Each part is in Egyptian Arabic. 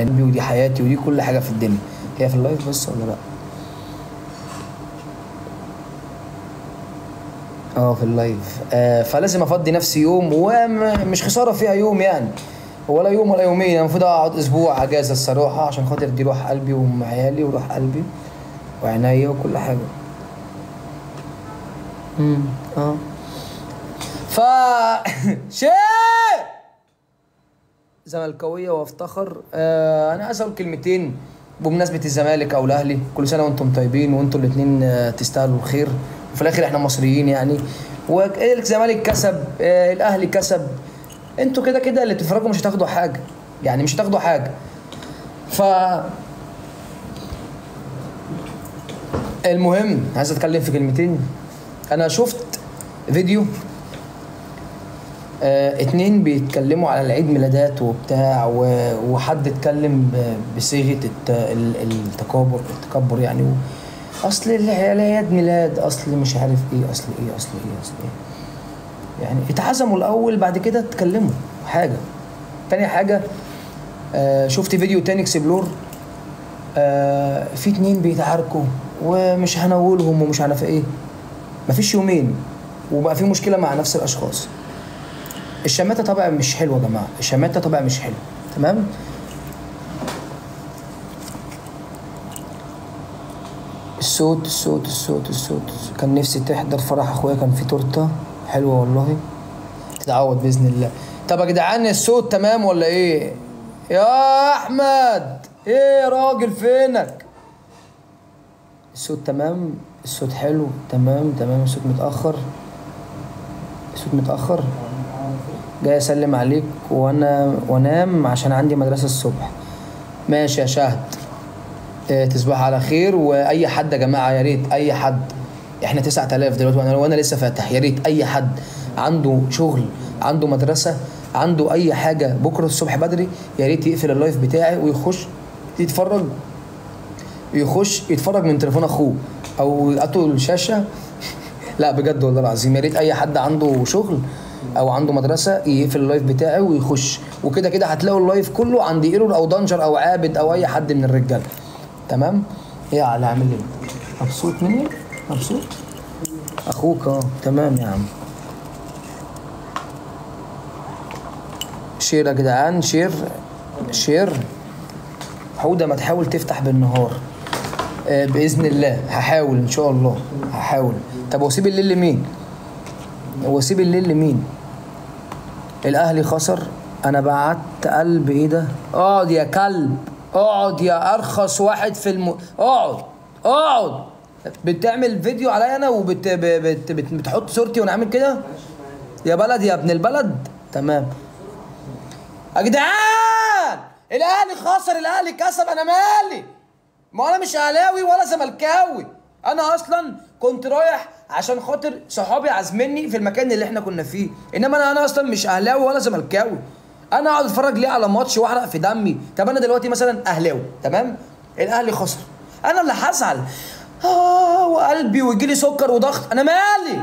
قلبي ودي حياتي ودي كل حاجه في الدنيا هي في اللايف بس ولا لا اه في اللايف آه فلازم افضي نفسي يوم ومش خساره فيها يوم يعني ولا يوم ولا يومين أنا المفروض اقعد اسبوع اجازه الصراحه عشان خاطر دي روح قلبي وام عيالي وروح قلبي وعناية وكل حاجه امم اه ف شيء زملكاويه وافتخر آه انا عايز اقول كلمتين بمناسبه الزمالك او الاهلي كل سنه وانتم طيبين وانتم الاثنين آه تستاهلوا الخير وفي الاخر احنا مصريين يعني والزمالك كسب آه الاهلي كسب انتوا كده كده اللي بتتفرجوا مش هتاخدوا حاجه يعني مش هتاخدوا حاجه ف المهم عايز اتكلم في كلمتين انا شفت فيديو آه اتنين بيتكلموا على العيد ميلادات وبتاع و- وحد اتكلم ب- بصيغه الت- ال- التكابر التكبر يعني و- اصل العيال عيد ميلاد اصل مش عارف ايه اصل ايه اصل ايه اصل ايه يعني اتعزموا الاول بعد كده اتكلموا حاجه تاني حاجه آه شفت فيديو تاني اكسبلور آه في اتنين بيتعاركوا ومش هنقولهم ومش عارف ايه مفيش يومين وبقى في مشكله مع نفس الاشخاص الشماتة طبعا مش حلوة يا جماعة الشماتة طبعا مش حلو تمام الصوت الصوت الصوت الصوت كان نفسي تحضر فرح اخويا كان في تورته حلوه والله تتعوض باذن الله طب يا جدعان الصوت تمام ولا ايه يا احمد ايه يا راجل فينك الصوت تمام الصوت حلو تمام تمام الصوت متاخر الصوت متاخر جاي اسلم عليك وانا وانام عشان عندي مدرسه الصبح ماشي يا شهد آه، تصبح على خير واي حد يا جماعه يا ريت اي حد احنا 9000 دلوقتي وانا وانا لسه فاتح يا ريت اي حد عنده شغل عنده مدرسه عنده اي حاجه بكره الصبح بدري يا ريت يقفل اللايف بتاعي ويخش يتفرج يخش يتفرج من تليفون اخوه او يقطوا الشاشه لا بجد والله العظيم يا ريت اي حد عنده شغل او عنده مدرسه يقفل اللايف بتاعي ويخش وكده كده هتلاقوا اللايف كله عند ايرور او دنجر او عابد او اي حد من الرجاله تمام ايه يا علي عامل ايه مبسوط مني مبسوط اخوك اه تمام يا عم شير يا جدعان شير شير حودة ما تحاول تفتح بالنهار آه باذن الله هحاول ان شاء الله هحاول طب واسيب الليل لمين واسيب الليل لمين الاهلي خسر انا بعت قلب ايه ده اقعد يا كلب اقعد يا ارخص واحد في الم... اقعد اقعد بتعمل فيديو عليا انا وبت بت... بت... بتحط صورتي وانا عامل كده يا بلد يا ابن البلد تمام يا جدعان الاهلي خسر الاهلي كسب انا مالي ما انا مش اهلاوي ولا زملكاوي انا اصلا كنت رايح عشان خاطر صحابي عازميني في المكان اللي احنا كنا فيه انما انا انا اصلا مش اهلاوي ولا زملكاوي انا اقعد اتفرج ليه على ماتش واحرق في دمي طب انا دلوقتي مثلا اهلاوي تمام الاهلي خسر انا اللي هزعل اه وقلبي ويجي لي سكر وضغط انا مالي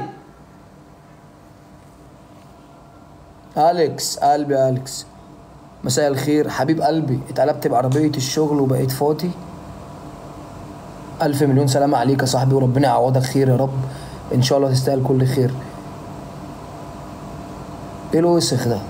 اليكس قلبي يا اليكس مساء الخير حبيب قلبي اتقلبت بعربية الشغل وبقيت فاضي ألف مليون سلامة عليك يا صاحبي وربنا يعوضك خير يا رب إن شاء الله تستاهل كل خير إيه الوسخ ده؟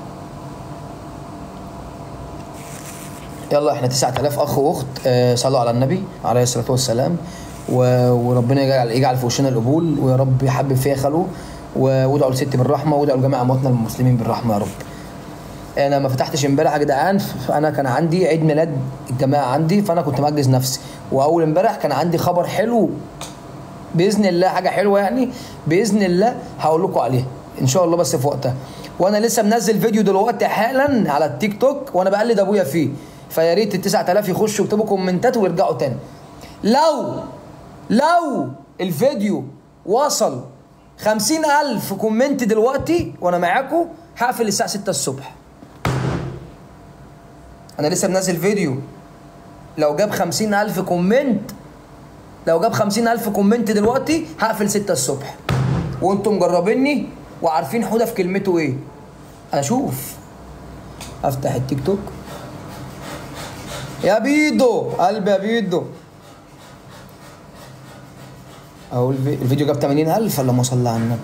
يلا احنا 9000 اخ واخت آه صلوا على النبي عليه الصلاه والسلام و- وربنا يجعل يجعل في وشنا القبول ويا رب يحبب فيها خلوه و- وادعوا لست بالرحمه وادعوا لجميع امواتنا المسلمين بالرحمه يا رب انا ما فتحتش امبارح يا جدعان فانا كان عندي عيد ميلاد الجماعه عندي فانا كنت مأجز نفسي واول امبارح كان عندي خبر حلو باذن الله حاجه حلوه يعني باذن الله هقول لكم عليها ان شاء الله بس في وقتها وانا لسه منزل فيديو دلوقتي حالا على التيك توك وانا بقلد ابويا فيه فيا ريت ال 9000 يخشوا يكتبوا كومنتات ويرجعوا تاني لو لو الفيديو وصل 50000 كومنت دلوقتي وانا معاكم هقفل الساعه 6 الصبح انا لسه منزل فيديو لو جاب 50000 كومنت لو جاب 50000 كومنت دلوقتي هقفل 6 الصبح وانتم مجربيني وعارفين حوده في كلمته ايه اشوف افتح التيك توك يا بيدو قلبي يا بيدو اهو الفي- الفيديو جاب 80000 اللهم صل على النبي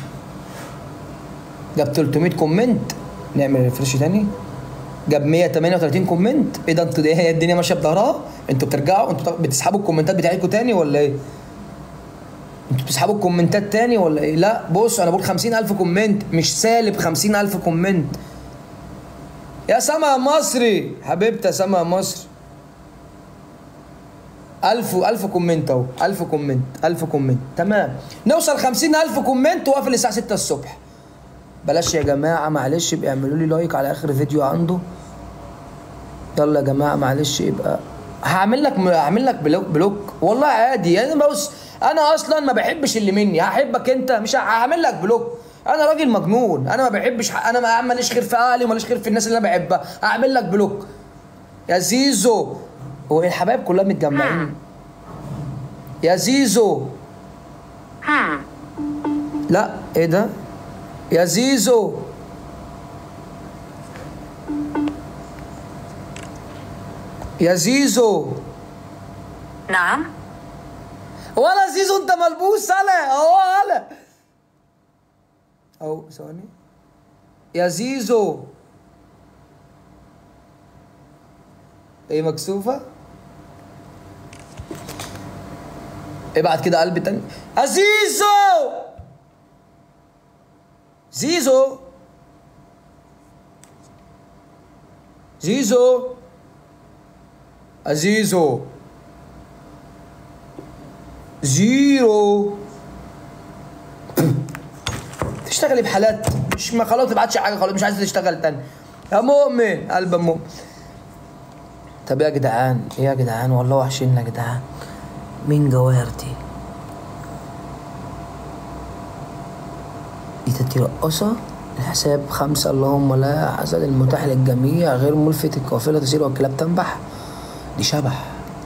جاب 300 كومنت نعمل ريفرش تاني جاب 138 كومنت ايه ده انتوا ده هي الدنيا ماشيه بظهرها انتوا بترجعوا انتوا بتسحبوا الكومنتات بتاعتكم تاني ولا ايه انتوا بتسحبوا الكومنتات تاني ولا ايه لا بص انا بقول 50000 كومنت مش سالب 50000 كومنت يا سما يا مصري حبيبتي يا سما يا مصري ألف ألف كومنت أهو ألف كومنت ألف كومنت تمام نوصل خمسين ألف كومنت وقفل الساعة ستة الصبح بلاش يا جماعة معلش يبقى اعملوا لي لايك على آخر فيديو عنده يلا يا جماعة معلش يبقى هعمل لك هعمل لك بلوك, بلوك والله عادي يعني بص أنا أصلا ما بحبش اللي مني هحبك أنت مش هعمل لك بلوك أنا راجل مجنون أنا ما بحبش أنا ما ماليش خير في أهلي وماليش خير في الناس اللي أنا بحبها هعمل لك بلوك يا زيزو هو الحبايب كلها متجمعين يا زيزو لا ايه ده يا زيزو يا زيزو نعم ولا زيزو انت ملبوس هلا اهو هلا اهو ثواني يا زيزو ايه مكسوفة ابعت كده قلب تاني يا زيزو زيزو زيزو زيزو زيرو تشتغلي بحالات مش ما خلاص تبعتش حاجه خلاص مش عايزه تشتغل تاني يا مؤمن قلب مؤمن طب يا جدعان ايه يا جدعان والله وحشنا يا جدعان مين جوارتي دي تتي رقصة الحساب خمسة اللهم لا حسد المتاح للجميع غير ملفت القافلة تسير والكلاب تنبح دي شبح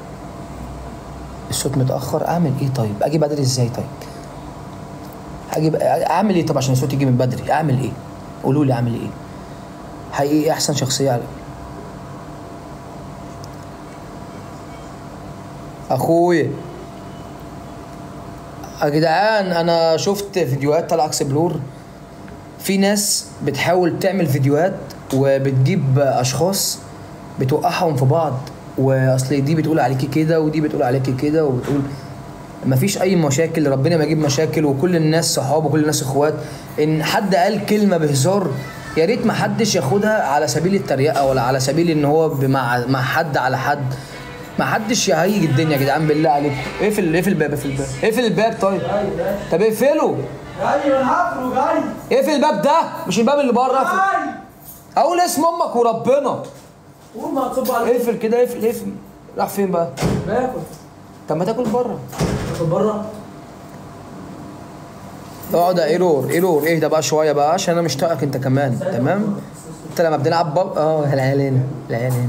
الصوت متأخر أعمل إيه طيب؟ أجي بدري إزاي طيب؟ أجي أعمل إيه طب عشان الصوت يجي من بدري؟ أعمل إيه؟ قولوا لي أعمل إيه؟ حقيقي أحسن شخصية على أخويا يا جدعان أنا شفت فيديوهات طلع اكسبلور في ناس بتحاول تعمل فيديوهات وبتجيب أشخاص بتوقعهم في بعض واصل دي بتقول عليكي كده ودي بتقول عليكي كده وبتقول مفيش اي مشاكل ربنا ما يجيب مشاكل وكل الناس صحاب وكل الناس اخوات ان حد قال كلمه بهزار يا ريت ما حدش ياخدها على سبيل التريقه ولا على سبيل ان هو مع مع حد على حد ما حدش يهيج الدنيا يا جدعان بالله عليكم اقفل اقفل الباب اقفل الباب اقفل الباب طيب طب اقفله جاي من هفر جاي اقفل الباب ده مش الباب اللي بره اقفل. جاي اقول اسم امك وربنا قول ما تصب عليك اقفل كده اقفل اقفل راح فين بقى باكل طب ما تاكل بره باكل بره اقعد ايرور ايرور اهدى بقى شويه بقى عشان انا مش طايقك انت كمان تمام انت لما بنلعب باب اه العيال هنا العيال هنا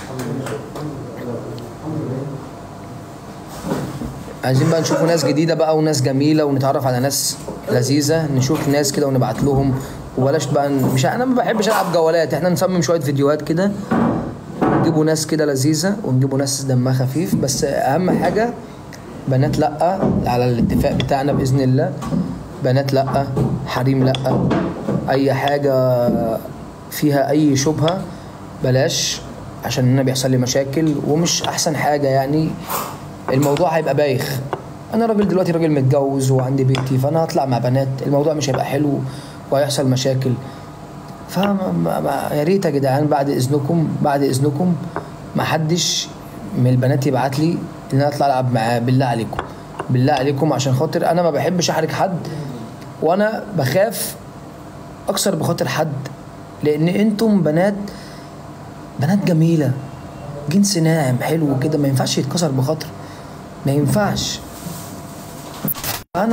عايزين بقى نشوفوا ناس جديده بقى وناس جميله ونتعرف على ناس لذيذه نشوف ناس كده ونبعت لهم وبلاش بقى ن- مش انا ما بحبش العب جولات احنا نصمم شويه فيديوهات كده نجيبوا ناس كده لذيذه ونجيبوا ناس دمها خفيف بس اهم حاجه بنات لا على الاتفاق بتاعنا باذن الله بنات لا حريم لا اي حاجه فيها اي شبهه بلاش عشان انا بيحصل لي مشاكل ومش احسن حاجه يعني الموضوع هيبقى بايخ انا راجل دلوقتي راجل متجوز وعندي بيتي فانا هطلع مع بنات الموضوع مش هيبقى حلو وهيحصل مشاكل فما ما- ما- يا ريت يا جدعان بعد اذنكم بعد اذنكم ما حدش من البنات يبعت لي ان انا اطلع العب معاه بالله عليكم بالله عليكم عشان خاطر انا ما بحبش احرج حد وانا بخاف اكسر بخاطر حد لان انتم بنات بنات جميله جنس ناعم حلو كده ما ينفعش يتكسر بخاطر ما ينفعش انا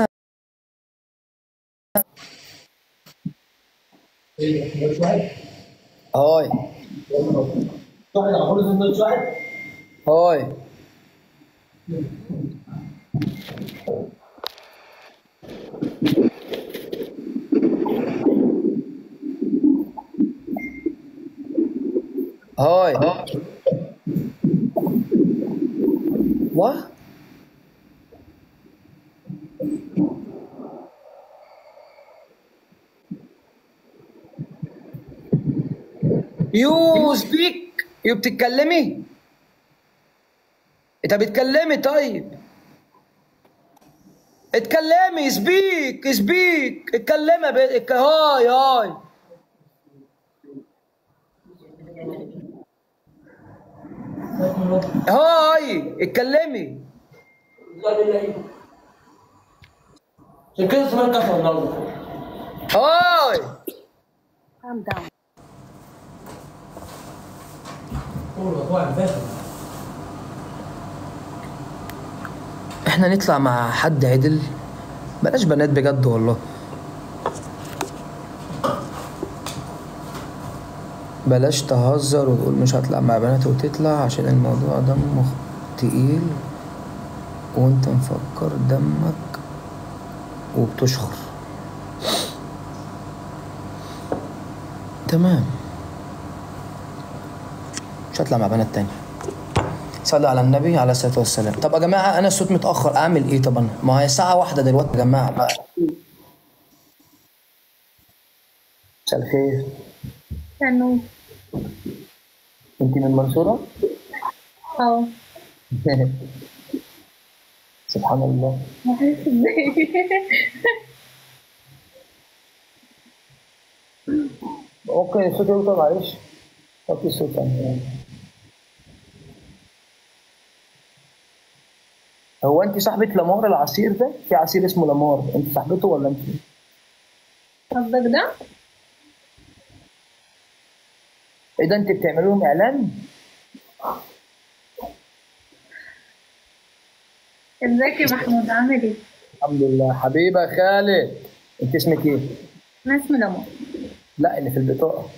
هاي هاي هاي What? يو سبيك يو بتتكلمي انت بتكلمي طيب اتكلمي سبيك سبيك اتكلمي ب... اتك- هاي هاي هاي اتكلمي عشان كده اسمها كفر النهارده هاي Calm down. قول مطوع الفاشل احنا نطلع مع حد عدل بلاش بنات بجد والله بلاش تهزر وتقول مش هطلع مع بنات وتطلع عشان الموضوع دمه تقيل وانت مفكر دمك وبتشخر تمام مش هطلع مع بنات تانية صلى على النبي عليه الصلاه والسلام طب يا جماعه انا الصوت متاخر اعمل ايه طب انا ما هي الساعه واحدة دلوقتي يا جماعه بقى مساء الخير كانوا انت من المنصوره اه سبحان الله معرفش ازاي اوكي الصوت يوصل معلش اوكي الصوت يعني. هو انت صاحبة لامار العصير ده؟ في عصير اسمه لامار، انت صاحبته ولا انت؟ قصدك ده؟ ايه ده انت بتعمل لهم اعلان؟ ازيك يا محمود عامل ايه؟ الحمد لله حبيبه خالد انت اسمك ايه؟ انا اسمي لمار لا اللي في البطاقه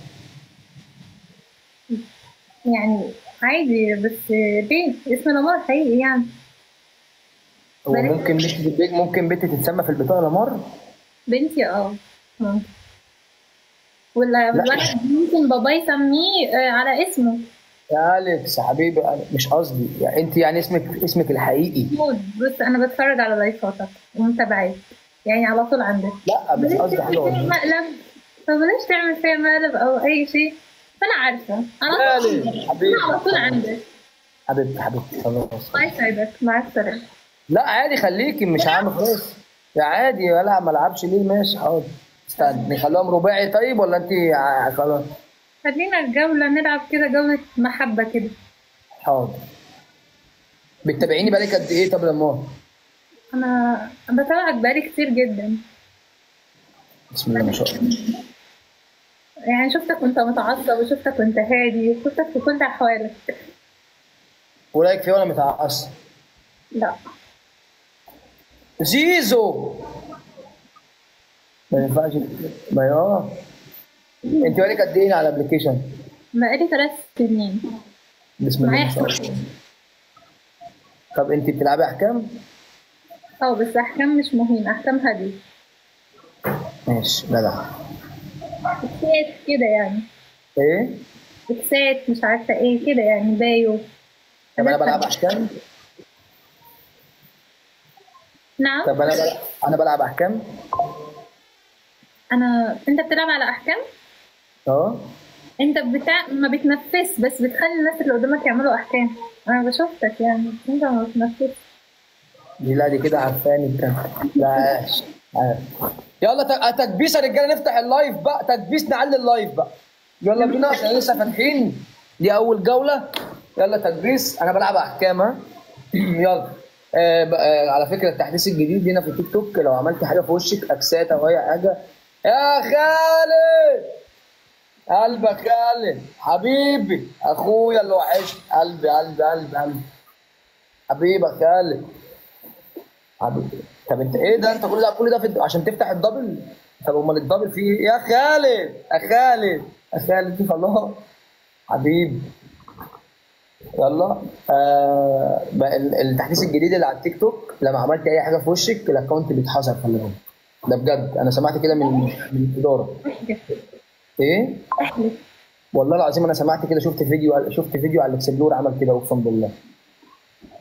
يعني عادي بس ليه؟ اسمي لمار حقيقي يعني هو بلاش. ممكن بنت تتبيك ممكن بنت تتسمى في البطاقه لامار؟ بنتي اه ممكن ولا الولد ممكن بابا يسميه آه، على اسمه يا اليكس يا حبيبي أنا- مش قصدي يعني انت يعني اسمك اسمك الحقيقي محمود بص انا بتفرج على لايفاتك ومتابعاك يعني على طول عندك لا مش بلاش قصدي تعمل حاجه فيها والله مقلب فبلاش تعمل فيها مقلب او اي شيء فانا عارفه انا خالد حبيبي انا على طول عندك حبيبتي حبيبتي خلاص الله يسعدك مع السلامه لا عادي خليكي مش عامل خلاص يا عادي ولا ما العبش ليه ماشي حاضر استنى نخليهم رباعي طيب ولا انت ع- خلاص خلينا الجولة نلعب كده جولة محبة كده حاضر بتتابعيني بقالك قد ايه طب لما أنا بتابعك بقالي كتير جدا بسم الله ما شاء الله يعني شفتك وأنت متعصب وشفتك وأنت هادي وشفتك في كل أحوالك ورايك فيه ولا متعصب لا زيزو ما ينفعش ما يا اه انت بقالك قد ايه على الابلكيشن بقالي ثلاث سنين بسم الله ما معايا شاء الله طب انت بتلعبي احكام اه بس أحكام مش مهم أحكام هادية ماشي جدع إكسات كده يعني ايه إكسات مش عارفة إيه كده يعني بايو طب انا بلعب احكام نعم طب انا بلعب انا بلعب احكام أنا أنت بتلعب على أحكام اه أنت بتاع ما بتنفس بس بتخلي الناس اللي قدامك يعملوا أحكام أنا بشوفتك يعني بس أنت ما بتنفس دي لا دي كده عارفاني انت لا عاش عاش. يلا ت- تكبيس يا رجاله نفتح اللايف بقى تكبيس نعلي اللايف بقى يلا بينا عشان لسه فاتحين دي اول جوله يلا تكبيس انا بلعب احكام ها يلا آه ب- آه على فكره التحديث الجديد هنا في تيك توك لو عملت حاجه في وشك اكسات او اي حاجه يا خالد قلبك خالد حبيبي اخويا اللي وحشني قلبي قلبي قلبي قلبي حبيبك خالد حبيبي طب انت ايه ده انت كل ده كل ده في عشان تفتح الدبل طب امال الدبل فيه ايه يا خالد يا خالد يا خالد خلاص حبيبي يلا آه بقى ال- التحديث الجديد اللي على التيك توك لما عملت اي حاجه في وشك الاكونت بيتحذر خلي بالك ده بجد انا سمعت كده من من الاداره ايه احلف والله العظيم انا سمعت كده شفت فيديو شفت فيديو على الاكسبلور عمل كده اقسم بالله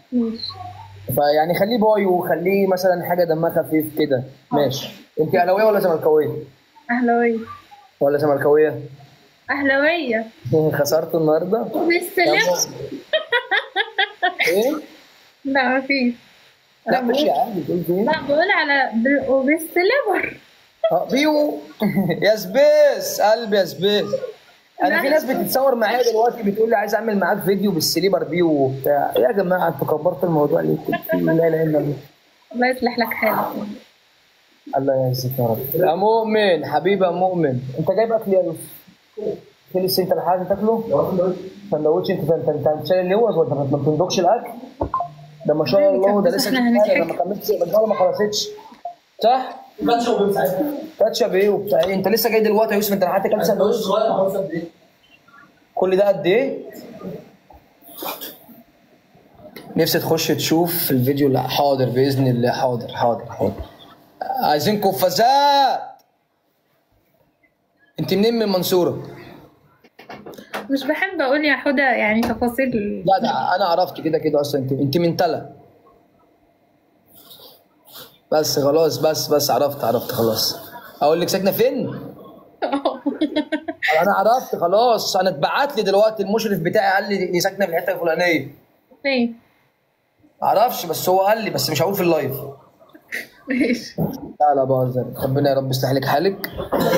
ماشي فيعني خليه باي وخليه مثلا حاجه دمها خفيف كده ماشي انت اهلاويه ولا زملكاويه أهلاوية ولا زملكاويه أهلاوية خسرتوا النهارده بالسلام ايه لا مفيش لا ماشي عادي تقول ايه لا بقول على ب- وبالسليبر اه بيو يا سبيس قلبي يا سبيس انا في ناس بتتصور معايا دلوقتي بتقول لي عايز اعمل معاك فيديو بالسليبر بيو وبتاع إيه يا جماعه انتوا كبرتوا الموضوع ليه كده؟ لا اله الا الله الله يصلح لك حالك الله يعزك يا رب يا مؤمن حبيبي يا مؤمن انت جايب اكل يا يوسف خلص انت الحاجه تاكله سندوتش انت انت انت انت شايل اللوز ولا ما بتندقش الاكل ده ما شاء الله ده لسه احنا شغال، هنتحكي. ده ما كملتش الرجاله ما خلصتش صح؟ كاتشب وبيب ساعتها كاتشب ايه وبتاع ايه انت لسه جاي دلوقتي يا يوسف انت قعدت كام سندوتش سندوتش صغير خلاص قد ايه؟ كل ده قد ايه؟ نفسي تخش تشوف الفيديو اللي حاضر باذن الله حاضر حاضر حاضر عايزين قفازات انت منين من المنصوره؟ مش بحب اقول يا حدى يعني تفاصيل لا ده انا عرفت كده كده اصلا انت انت من تلا بس خلاص بس بس عرفت عرفت خلاص اقول لك ساكنه فين؟ انا عرفت خلاص انا اتبعت لي دلوقتي المشرف بتاعي قال لي دي ساكنه في الحته الفلانيه فين معرفش بس هو قال لي بس مش هقول في اللايف ماشي لا لا بهزر ربنا يا رب يصلح لك حالك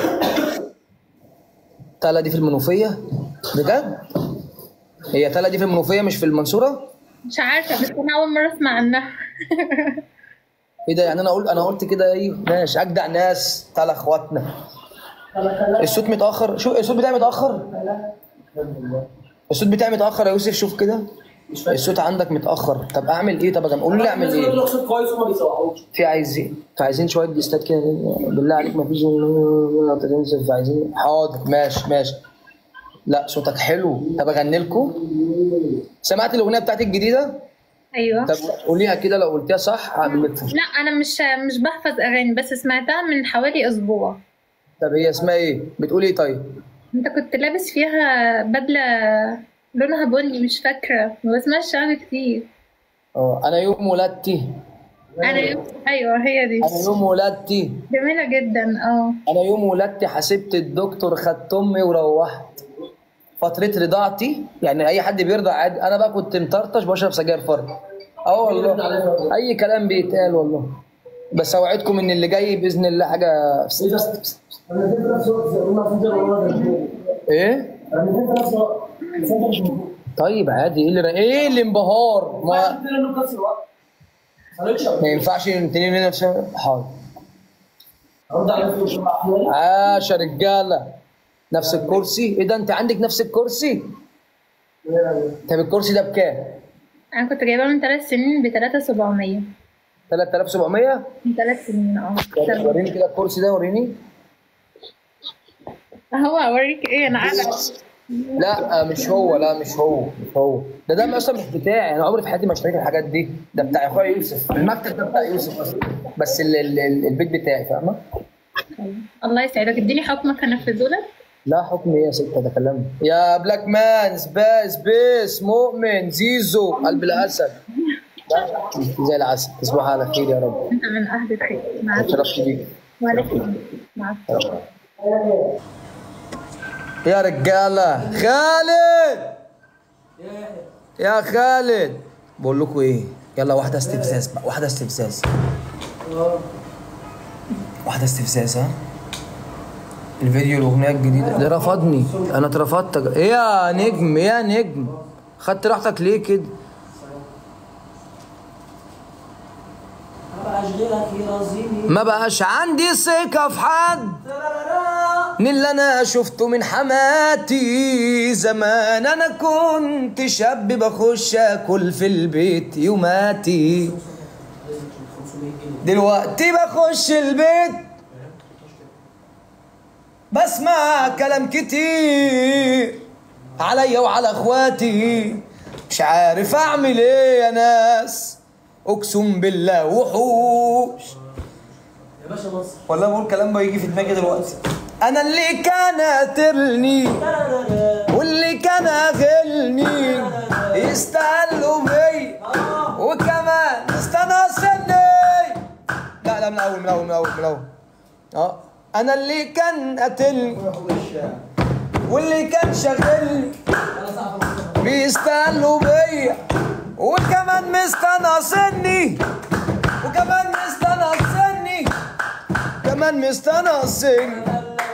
تلا دي في المنوفيه بجد هي تلا دي في المنوفيه مش في المنصوره مش عارفه بس انا اول مره اسمع عنها ايه ده يعني انا اقول انا قلت كده ايوه ماشي اجدع ناس تلا اخواتنا الصوت متاخر شو الصوت بتاعي متاخر الصوت بتاعي متاخر يا يوسف شوف كده الصوت عندك متاخر طب اعمل ايه طب يا جماعه قولوا لي اعمل الناس بيقولوا ايه لك صوت كويس وما بيسوحوش في عايزين فعايزين شويه ديستات كده بالله عليك ما فيش تنزل فعايزين حاضر ماشي ماشي لا صوتك حلو طب اغني لكم سمعت الاغنيه بتاعتي الجديده ايوه طب قوليها كده لو قلتيها صح هعمل لك لا انا مش مش بحفظ اغاني بس سمعتها من حوالي اسبوع طب هي اسمها ايه بتقولي ايه طيب انت كنت لابس فيها بدله لونها بني مش فاكره ما بسمعش عنها كتير اه انا يوم ولادتي انا يوم... ايوه هي دي انا يوم ولادتي جميله جدا اه انا يوم ولادتي حسبت الدكتور خدت امي وروحت فترة رضاعتي يعني اي حد بيرضع عادي انا بقى كنت مطرطش بشرب سجاير فرق اه والله اي كلام بيتقال والله بس اوعدكم ان اللي جاي باذن الله حاجه انا في نفس الوقت قلنا في جرى ولا ايه انا في نفس الوقت طيب عادي ايه اللي ايه الانبهار ما الاثنين في نفس الوقت هنكشف ما ينفعش الاثنين هنا في حاضر ارد على في وشم احيانا عاش يا رجاله نفس الكرسي ايه ده انت عندك نفس الكرسي طب الكرسي ده بكام انا كنت جايبها من ثلاث سنين ب 3700 3700 من ثلاث سنين اه طب وريني كده الكرسي ده وريني هو اوريك ايه انا قاعده لا مش هو لا مش هو مش هو ده ده اصلا مش بتاعي انا عمري في حياتي ما اشتريت الحاجات دي ده بتاع اخويا يوسف المكتب ده بتاع يوسف اصلا بس ال ال ال البيت بتاعي فاهمه الله يسعدك اديني حكمك انفذه لك لا حكم ايه يا ست ده كلام يا بلاك مان سباس سبيس مؤمن زيزو قلب الاسد لا، انت زي العسل تصبح على خير يا رب انت من اهل الخير مع اتشرفت بيك وعليكم مع السلامه يا رجاله خالد يا خالد بقول لكم ايه يلا واحده استفزاز بقى واحده استفزاز واحده استفزاز ها الفيديو الاغنيه الجديده ده رفضني انا اترفضت ايه يا نجم إيه يا نجم خدت راحتك ليه كده ما بقاش عندي ثقة في حد من اللي انا شفته من حماتي زمان انا كنت شاب بخش اكل في البيت يوماتي دلوقتي بخش البيت بسمع كلام كتير عليا وعلى اخواتي مش عارف اعمل ايه يا ناس اقسم بالله وحوش يا باشا مصر والله بقول كلام ما يجي في دماغي دلوقتي انا اللي كان قاتلني واللي كان غلني يستقلوا بيا الاول من الاول من الاول من الاول اه انا اللي كان قتلني واللي كان شاغلني بيستقلوا بيا وكمان مستنقصني وكمان مستنقصني كمان مستنقصني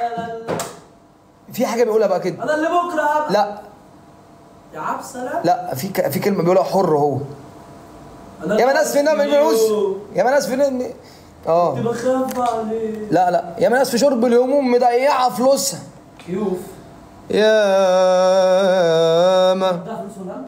في حاجه بيقولها بقى كده انا اللي بكره لا يا عبد سلام لا في ك... في كلمه بيقولها حر هو انا يا ما ناس فينا من الفلوس يا ما ناس فينا اه كنت بخاف عليه لا لا يا ما ناس في شرب الهموم مضيعه فلوسها كيوف يا ما ده فلوس ولا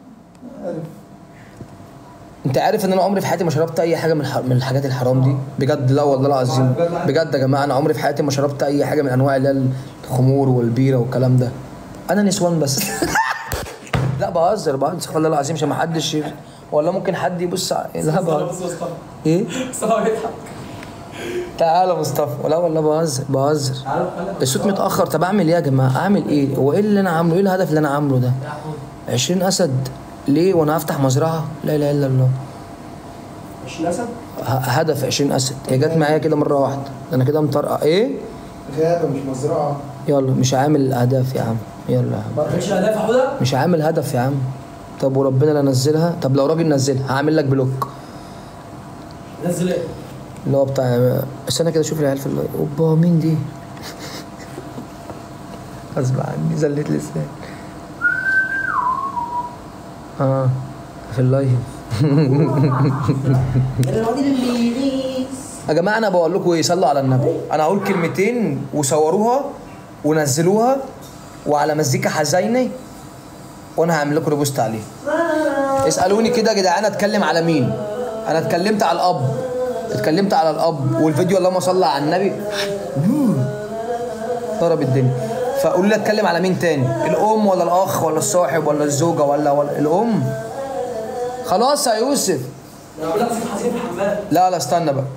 انت عارف ان انا عمري في حياتي ما شربت اي حاجه من الح... من الحاجات الحرام دي بجد لا والله العظيم بجد يا جماعه انا عمري في حياتي ما شربت اي حاجه من انواع اللي هي الخمور والبيره والكلام ده انا نسوان بس لا بهزر بهزر والله العظيم عشان ما حدش ي- ولا ممكن حد يبص ع- لا بهزر بص مصطفى ايه مصطفى بيضحك تعالى مصطفى لا والله بهزر بهزر عارف انا الصوت متاخر طب اعمل ايه يا جماعه اعمل ايه هو ايه اللي انا عامله ايه الهدف اللي انا عامله ده 20 اسد ليه وانا هفتح مزرعه لا اله الا الله مش نسب ه- هدف 20 اسد هي جت معايا كده مره واحده انا كده مطرقع ايه غابة مش مزرعة يلا مش عامل اهداف يا عم يلا يا عم ما كانش اهداف يا حوده مش عامل هدف يا عم طب وربنا لا نزلها طب لو راجل نزلها هعمل لك بلوك نزل ايه اللي هو بتاع استنى كده شوف العيال في اللايف اوبا مين دي غصب عني زلت لسان اه في اللايف يا جماعه انا بقول لكم ايه صلوا على النبي انا هقول كلمتين وصوروها ونزلوها وعلى مزيكا حزينه وانا هعمل لكم ريبوست عليه اسالوني كده يا جدعان اتكلم على مين انا اتكلمت على الاب اتكلمت على الاب والفيديو اللهم صل على النبي ضرب الدنيا فقولوا لي اتكلم على مين تاني الام ولا الاخ ولا الصاحب ولا الزوجه ولا ولا الام خلاص يا يوسف انا بقول لك صوت حزين في الحمام لا لا استنى بقى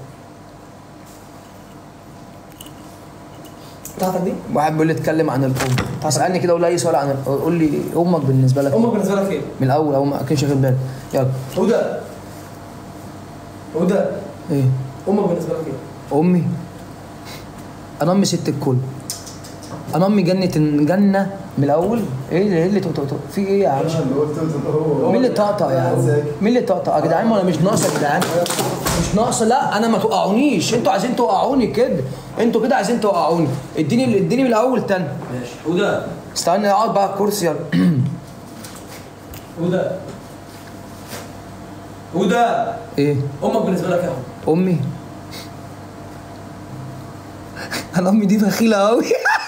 بتاعتك دي واحد بيقول لي اتكلم عن الام اسالني كده قول لي اي سؤال عن ال- قول لي امك بالنسبه لك امك بالنسبه لك ايه؟ من الاول او ما كانش واخد بالي يلا هدى هدى ايه امك بالنسبه لك ايه؟ امي انا امي ست الكل انا امي جنة جنة من الاول ايه اللي- ايه اللي تو- تو- تو- في ايه يا عم اللي قلت له هو مين اللي طقطق يا عم مين اللي طقطق يا جدعان ما انا مش ناقصه يا جدعان مش ناقصه لا انا ما توقعونيش انتوا عايزين توقعوني كده انتوا كده عايزين توقعوني اديني اديني من الاول تاني ماشي هدى استنى اقعد بقى على الكرسي يلا هدى هدى ايه امك بالنسبه لك ايه يا حوده؟ امي انا امي دي بخيله قوي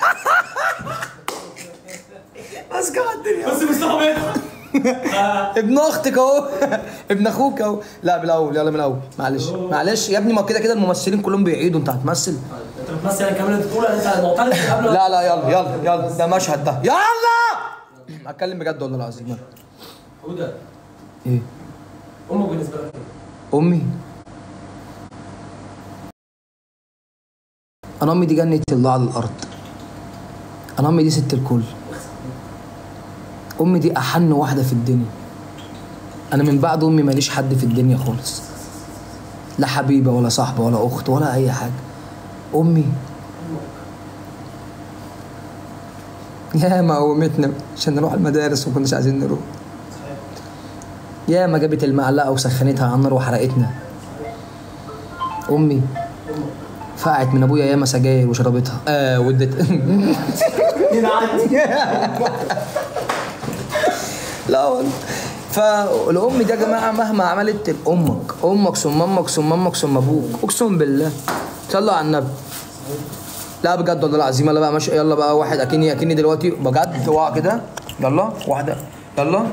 ماسكه على الدنيا بس مصطفى بيضحك ابن اختك اهو ابن اخوك اهو لا بالاول يلا من الاول معلش معلش يا ابني ما كده كده الممثلين كلهم بيعيدوا انت هتمثل انت بتمثل يعني كمان انت تقول انت معترض قبل لا لا يلا يلا يلا ده مشهد ده يلا اتكلم بجد والله العظيم يلا. هدى ايه امك بالنسبه لك ايه؟ امي انا امي دي جنة الله على الارض انا امي دي ست الكل امي دي احن واحده في الدنيا انا من بعد امي ماليش حد في الدنيا خالص لا حبيبه ولا صاحبه ولا اخت ولا اي حاجه امي يا ما قومتنا عشان نروح المدارس وما كناش عايزين نروح يا ما جابت المعلقه وسخنتها على النار وحرقتنا امي فقعت من ابويا ياما سجاير وشربتها اه ودت لا والله فالام دي يا جماعه مهما عملت امك امك ثم امك ثم امك ثم ابوك اقسم بالله صلوا على النبي لا بجد والله العظيم يلا بقى ماشي يلا بقى واحد اكني اكني دلوقتي بجد اوعى كده يلا واحده يلا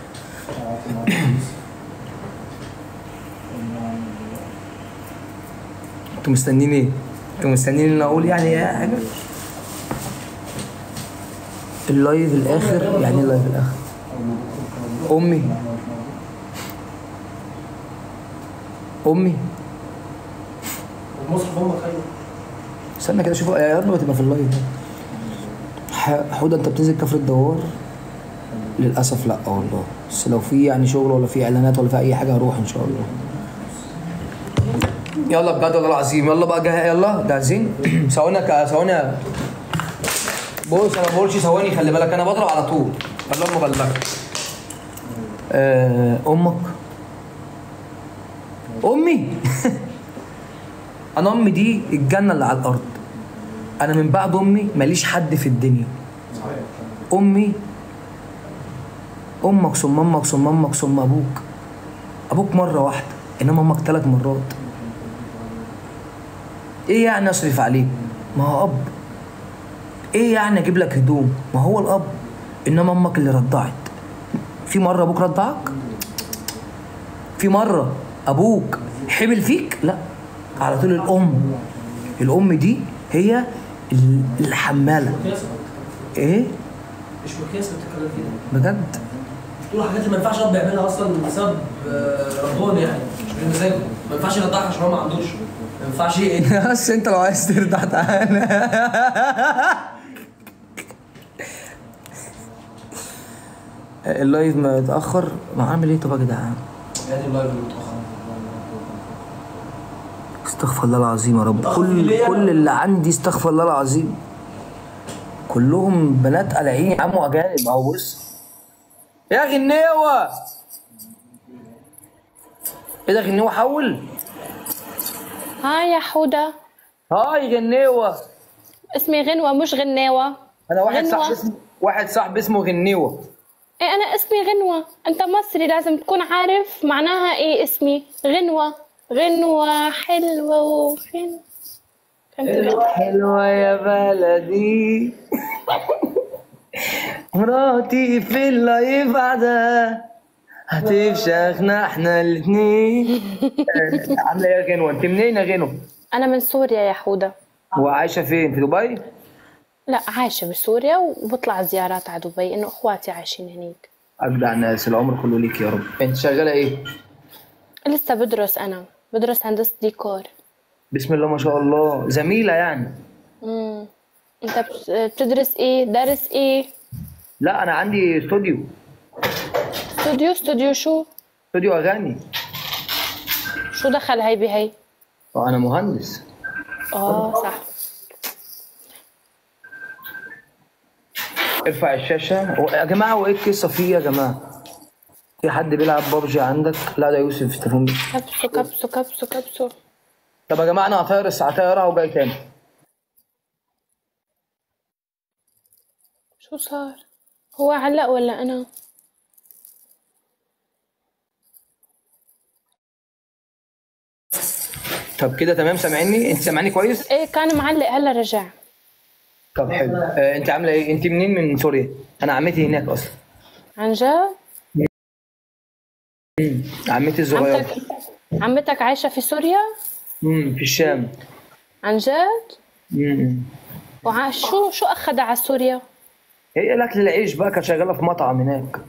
انتوا مستنيين ايه؟ انتوا مستنيين ان اقول يعني ايه حاجه؟ اللايف الاخر يعني ايه اللايف الاخر؟ امي امي المصحف امك ايوه استنى كده شوف يا رب ما تبقى في اللايف ده ح- حوده انت بتنزل كفر الدوار للاسف لا والله بس لو في يعني شغل ولا في اعلانات ولا في اي حاجه هروح ان شاء الله يلا بجد والله العظيم يلا بقى جاهز يلا جاهزين ثواني ك- ثواني بص انا ما بقولش ثواني خلي بالك انا بضرب على طول اللهم بلغك آه، امك امي انا امي دي الجنه اللي على الارض انا من بعد امي ماليش حد في الدنيا امي امك ثم امك ثم امك ثم ابوك ابوك مره واحده انما امك ثلاث مرات ايه يعني اصرف عليك ما هو اب ايه يعني اجيب لك هدوم ما هو الاب انما امك اللي رضعت في مره ابوك رضعك في مره ابوك حمل فيك لا على طول الام الام دي هي ال- الحماله ايه مش مقياس اللي بتتكلم فيه ده بجد تقول حاجات اللي ما ينفعش اب يعملها اصلا بسبب آه، رباني يعني مش بمزاجه ما ينفعش يرضعك عشان هو ما عندوش ما ينفعش ايه بس انت لو عايز ترضع تعالى اللايف ما اتاخر ما عامل ايه طب يا جدعان يعني اللايف اللي متاخر استغفر الله العظيم يا رب متأخر كل ليه؟ كل اللي عندي استغفر الله العظيم كلهم بنات قلعين يا عم اجانب اهو بص يا غنيوه ايه ده غنيوه حول هاي يا حودة هاي غنيوه اسمي غنوة مش غناوة انا واحد غنوة. صاحبي اسمه واحد صاحبي اسمه غنيوه ايه انا اسمي غنوة انت مصري لازم تكون عارف معناها ايه اسمي غنوة غنوة حلوة وغن فهمت حلوة يا بلدي مراتي في اللايف قاعدة هتفشخنا احنا الاتنين عاملة ايه يا غنوة؟ انت منين يا غنوة؟ انا من سوريا يا حودة وعايشة فين؟ في دبي؟ لا عايشة بسوريا وبطلع زيارات على دبي انه اخواتي عايشين هناك أجدع ناس العمر كله ليك يا رب انت شغالة ايه؟ لسه بدرس انا بدرس هندسة ديكور بسم الله ما شاء الله زميلة يعني امم انت بت- بتدرس ايه دارس ايه لا أنا عندي استوديو استوديو استوديو شو استوديو أغاني شو دخل هي بهي وأنا مهندس اه صح ارفع الشاشة هو- يا جماعة هو ايه القصة فيه يا جماعة؟ في حد بيلعب بابجي عندك؟ لا ده يوسف في التليفون ده. كبسوا كبسوا كبسوا كبسوا طب يا جماعة أنا هطير الساعة طيارة وجاي تاني شو صار هو علق ولا انا طب كده تمام سامعني؟ أنت سامعني كويس؟ ايه كان معلق هلا رجع طب حلو آه أنت عاملة إيه؟ أنت منين من سوريا؟ أنا عمتي هناك أصلا عن جد عمتي الصغيرة عمتك عمتك عايشة في سوريا امم في الشام عن جد امم وع شو شو اخذها على سوريا هي الأكل العيش بقى كانت شغالة في مطعم هناك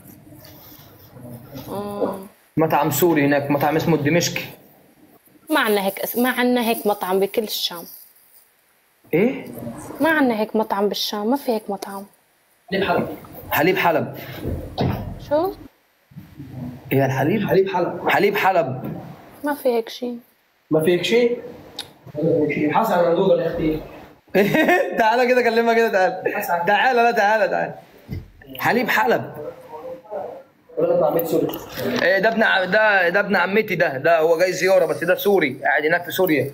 مطعم سوري هناك مطعم اسمه الدمشقي ما عنا هيك اس- ما عنا هيك مطعم بكل الشام إيه؟ ما عنا هيك مطعم بالشام ما في هيك مطعم ليه بحلب حليب حلب شو هي الحليب؟ حليب حلب حليب حلب ما في هيك شيء ما فيك شيء حسن على جوجل يا اختي تعالى كده كلمها كده تعالى تعالى لا تعالى تعالى حليب حلب ولا طعمية سوري إيه ده ابن ع- ده ده ابن عمتي ده ده هو جاي زياره بس ده سوري قاعد هناك في سوريا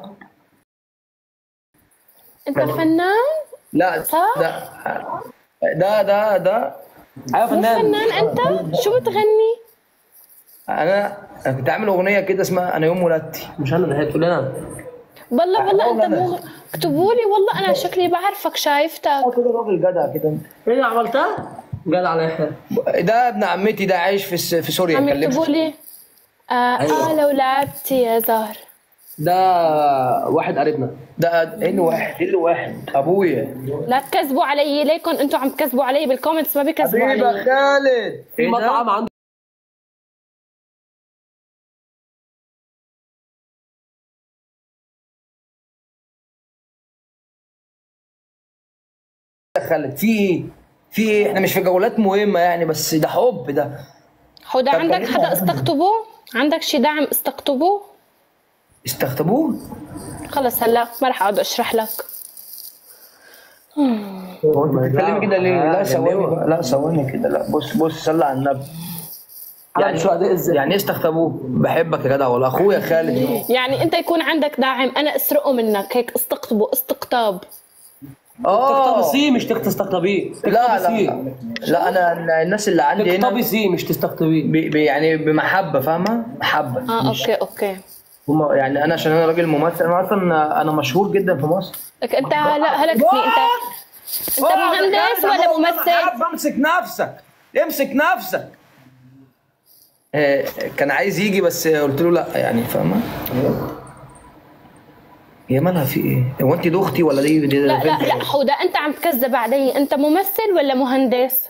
انت الفنان لا صح؟ ده ده ده ده ايوه مو فنان فنان انت شو بتغني انا انا كنت عامل اغنيه كده اسمها انا يوم ولادتي مش انا اللي هتقول لنا والله والله انت والله مو اكتبوا لي والله انا شكلي بعرفك شايفتك كده راجل جدع كده ايه اللي عملتها؟ جدع على يحيى ده ابن عمتي ده عايش في الس- في سوريا عم يكتبوا كلمته لي آه, اه لو لعبتي يا زهر ده واحد قريبنا ده ايه اللي واحد ايه اللي واحد ابويا لا تكذبوا علي ليكن انتوا عم تكذبوا علي بالكومنتس ما بيكذبوا حبيبي علي يا خالد في إيه ده؟ مطعم عنده يا خالد في ايه في ايه احنا مش في جولات مهمه يعني بس ده حب ده حوده طب عندك كلمة حدا عربي. استقطبه عندك شي دعم استقطبه استخطبوه خلص هلا ما رح اقعد اشرح لك هو انت بتتكلمي كده ليه؟ لا ثواني بقى، لا ثواني كده لا بص بص صلي على النبي يعني شو هذا ازاي يعني ايه استخطبوه؟ بحبك يا جدع والله اخويا خالد يعني انت يكون عندك داعم انا اسرقه منك هيك استقطبه استقطاب اه تقتبسيه مش تستقطبيه لا لا تقتبسيه لا انا أنا الناس اللي عندي هنا تقتبسيه مش تستقطبيه بي بي- يعني بمحبه فاهمه؟ محبه اه اوكي اوكي هم يعني انا عشان انا راجل ممثل انا اصلا انا مشهور جدا في مصر لك انت هلا هلا كفني انت انت مهندس ولا ممثل؟ امسك نفسك امسك نفسك آه، كان عايز يجي بس قلت له لا يعني فاهمه يا مالها في ايه؟ هو انت دي اختي ولا دي دي لا لا لا حوده انت عم تكذب علي انت ممثل ولا مهندس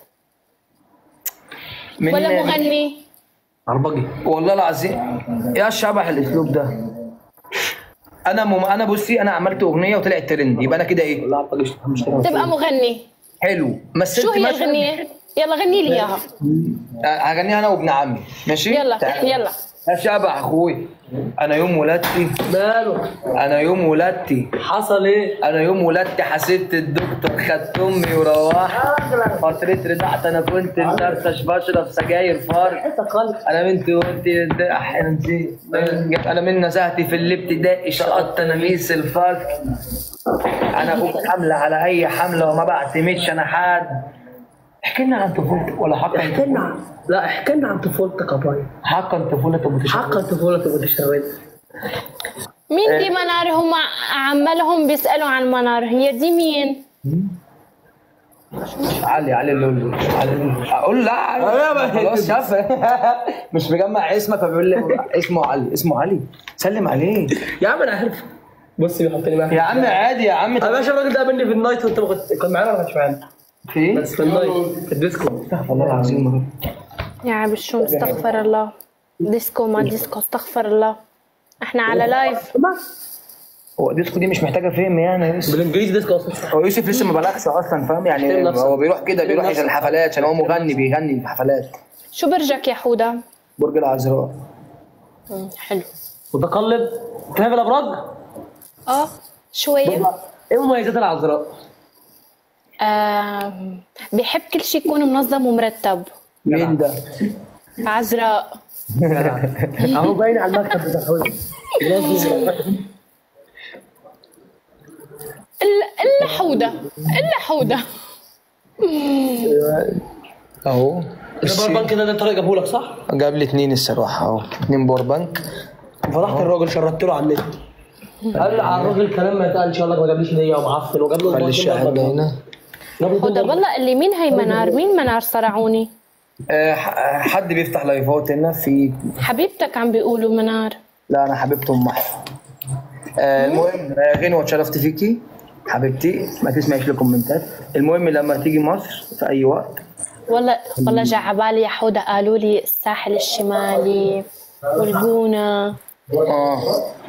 من ولا مغني عربجي والله العظيم يا شبح الاسلوب ده انا مم... انا بصي انا عملت اغنيه وطلعت ترند يبقى انا كده ايه؟ لا عربجي مش تمام تبقى مغني حلو مثلت شو هي مثلاً- الغنية؟ يلا غني لي اياها هغنيها انا وابن عمي ماشي؟ يلا تعال. يلا يا شبح اخوي انا يوم ولادتي ماله انا يوم ولادتي حصل ايه انا يوم ولادتي حسبت الدكتور خدت امي وروحت فترة رضعت انا كنت مدرسش بشرب سجاير فار انا بنتي وانت احيانا نسيت انا من نزهتي في الابتدائي شقطت انا ميس الفرق انا ابوك حمله على اي حمله وما بعتمدش انا حد احكي لنا عن طفولتك ولا حقا احكي لنا عن- لا احكي لنا عن طفولتك يا باي حقا طفولتك متشابهه حقا طفولتك وتشتغل مين دي منار هم عمالهم بيسألوا عن منار هي دي مين؟ علي علي اللولو علي اللولو. اقول لا خلاص شاف مش مجمع اسمك فبيقول لي اسمه علي اسمه علي سلم عليه يا عم انا عارف بص بيحطني معاك يا عم عادي يا عم يا باشا الراجل ده قابلني في النايت وانت ما كنت كان معانا ولا ما كانش معانا في ايه؟ بس في النايت في الديسكو والله العظيم يا رب. يا عم الشوم استغفر الله ديسكو ما ديسكو استغفر الله احنا على لايف هو ديسكو دي مش محتاجه فهم يعني يا يوسف بالانجليزي ديسكو اصلا هو يوسف لسه ما بلغش اصلا فاهم يعني احترم نفسك. هو بيروح كده بيروح احترم عشان نفسك. الحفلات عشان هو مغني بيغني في حفلات شو برجك يا حودة؟ برج العذراء مم، حلو متقلب تهاب الابراج اه شوية ايه مميزات العذراء؟ آه بحب كل شيء يكون منظم ومرتب مين ده؟ عذراء اهو باين على المكتب بتاع حوده الا الا حودة الا حودة اهو الباور بانك ده ده طارق جابه لك صح؟ جاب لي اتنين الصراحه اهو اتنين باور بانك فرحت الراجل شردت له على النت قال على الراجل كلام ما يتقال ان شاء الله ما جابليش هديه ومعفن وجاب له خلي الشاحن ده هنا جاب له حودة دولار. والله اللي مين هي منار مين منار صرعوني آه، ح- حد بيفتح لايفات هنا في حبيبتك عم بيقولوا منار لا انا حبيبته ام احمد آه المهم آه، غنوه اتشرفت فيكي حبيبتي ما تسمعيش الكومنتات المهم لما تيجي مصر في اي وقت والله والله جا عبالي يا حودة قالوا لي الساحل الشمالي والجونة اه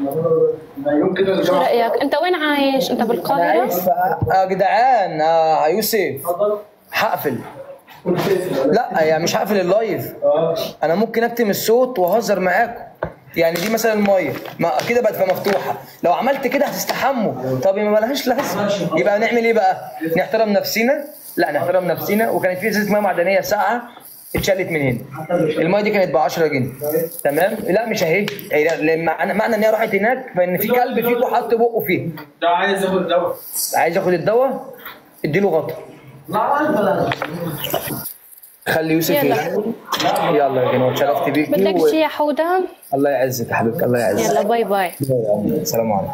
شو رأيك؟ أنت وين عايش؟ أنت بالقاهرة؟ يا جدعان آه يوسف هقفل لا يعني مش هقفل اللايف انا ممكن اكتم الصوت واهزر معاكم يعني دي مثلا الميه ما كده بقت مفتوحه لو عملت كده هتستحموا طب ما ملهاش لازمه يبقى نعمل ايه بقى نحترم نفسنا لا نحترم نفسنا وكانت في ازازه ميه معدنيه ساقعه اتشالت من هنا الميه دي كانت ب 10 جنيه تمام لا مش اهي هي لما- معنى معنى ان هي راحت هناك فان في كلب فيكم حط بقه فيه ده عايز ياخد دواء عايز ياخد الدواء اديله غطا خلي يوسف يلا. يغني. يلا يا جماعه اتشرفت بيكي بدك و... شي يا حودة؟ الله يعزك يا حبيبتي الله يعزك يلا باي باي السلام عليكم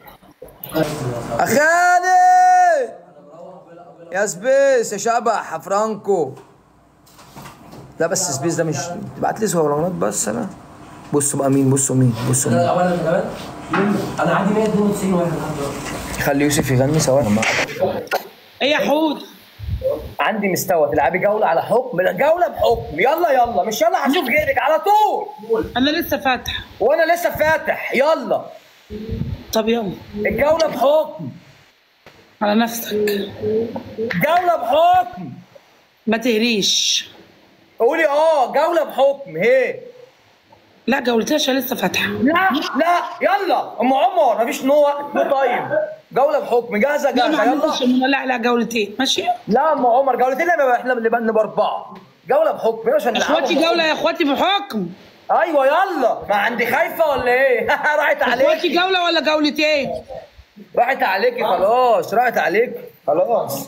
اخالي يا سبيس يا شبح يا فرانكو لا بس سبيس ده مش تبعت لي صورانات بس انا بصوا بقى مين بصوا مين بصوا مين اولا كمان انا عندي 192 واحد لحد دلوقتي خلي يوسف يغني ثواني ايه يا حود عندي مستوى تلعبي جوله على حكم لا، جوله بحكم يلا يلا مش يلا هشوف غيرك على طول انا لسه فاتح وانا لسه فاتح يلا طب يلا الجوله بحكم على نفسك جوله بحكم ما تهريش قولي اه جوله بحكم هي لا جولتهاش لسه فاتحه لا لا يلا ام عمر مفيش نو نو طيب جوله بحكم جاهزه لا جاهزه ما يلا عنديش منى، لا لا جولتين ماشي لا ام عمر جولتين لما احنا اللي بقى اربعه جوله بحكم يا عشان اخواتي نلعبهم. جوله يا اخواتي بحكم ايوه يلا ما عندي خايفه ولا ايه راحت اخواتي عليكي جوله ولا جولتين راحت عليكي خلاص راحت عليكي خلاص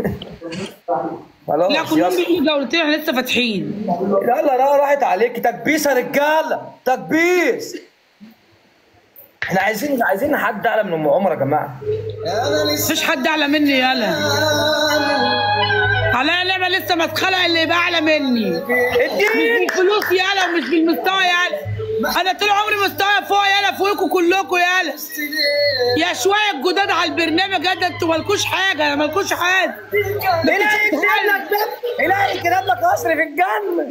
خلاص لا كلهم يلا بيقولوا جولتين احنا لسه فاتحين يلا لا راحت عليكي تكبيس يا رجاله تكبيس احنا عايزين عايزين حد اعلى من ام عمر يا جماعه مفيش حد اعلى مني يالا على لعبه لسه ما اتخلق اللي يبقى اعلى مني مش اديني بالفلوس يالا ومش بالمستوى يالا انا طول عمري مستوى فوق يالا فوقكم كلكم يالا يا شويه جداد على البرنامج ده انتوا مالكوش حاجه انا مالكوش حاجه الهي يكتب لك ده الهي يكتب لك قصر في الجنه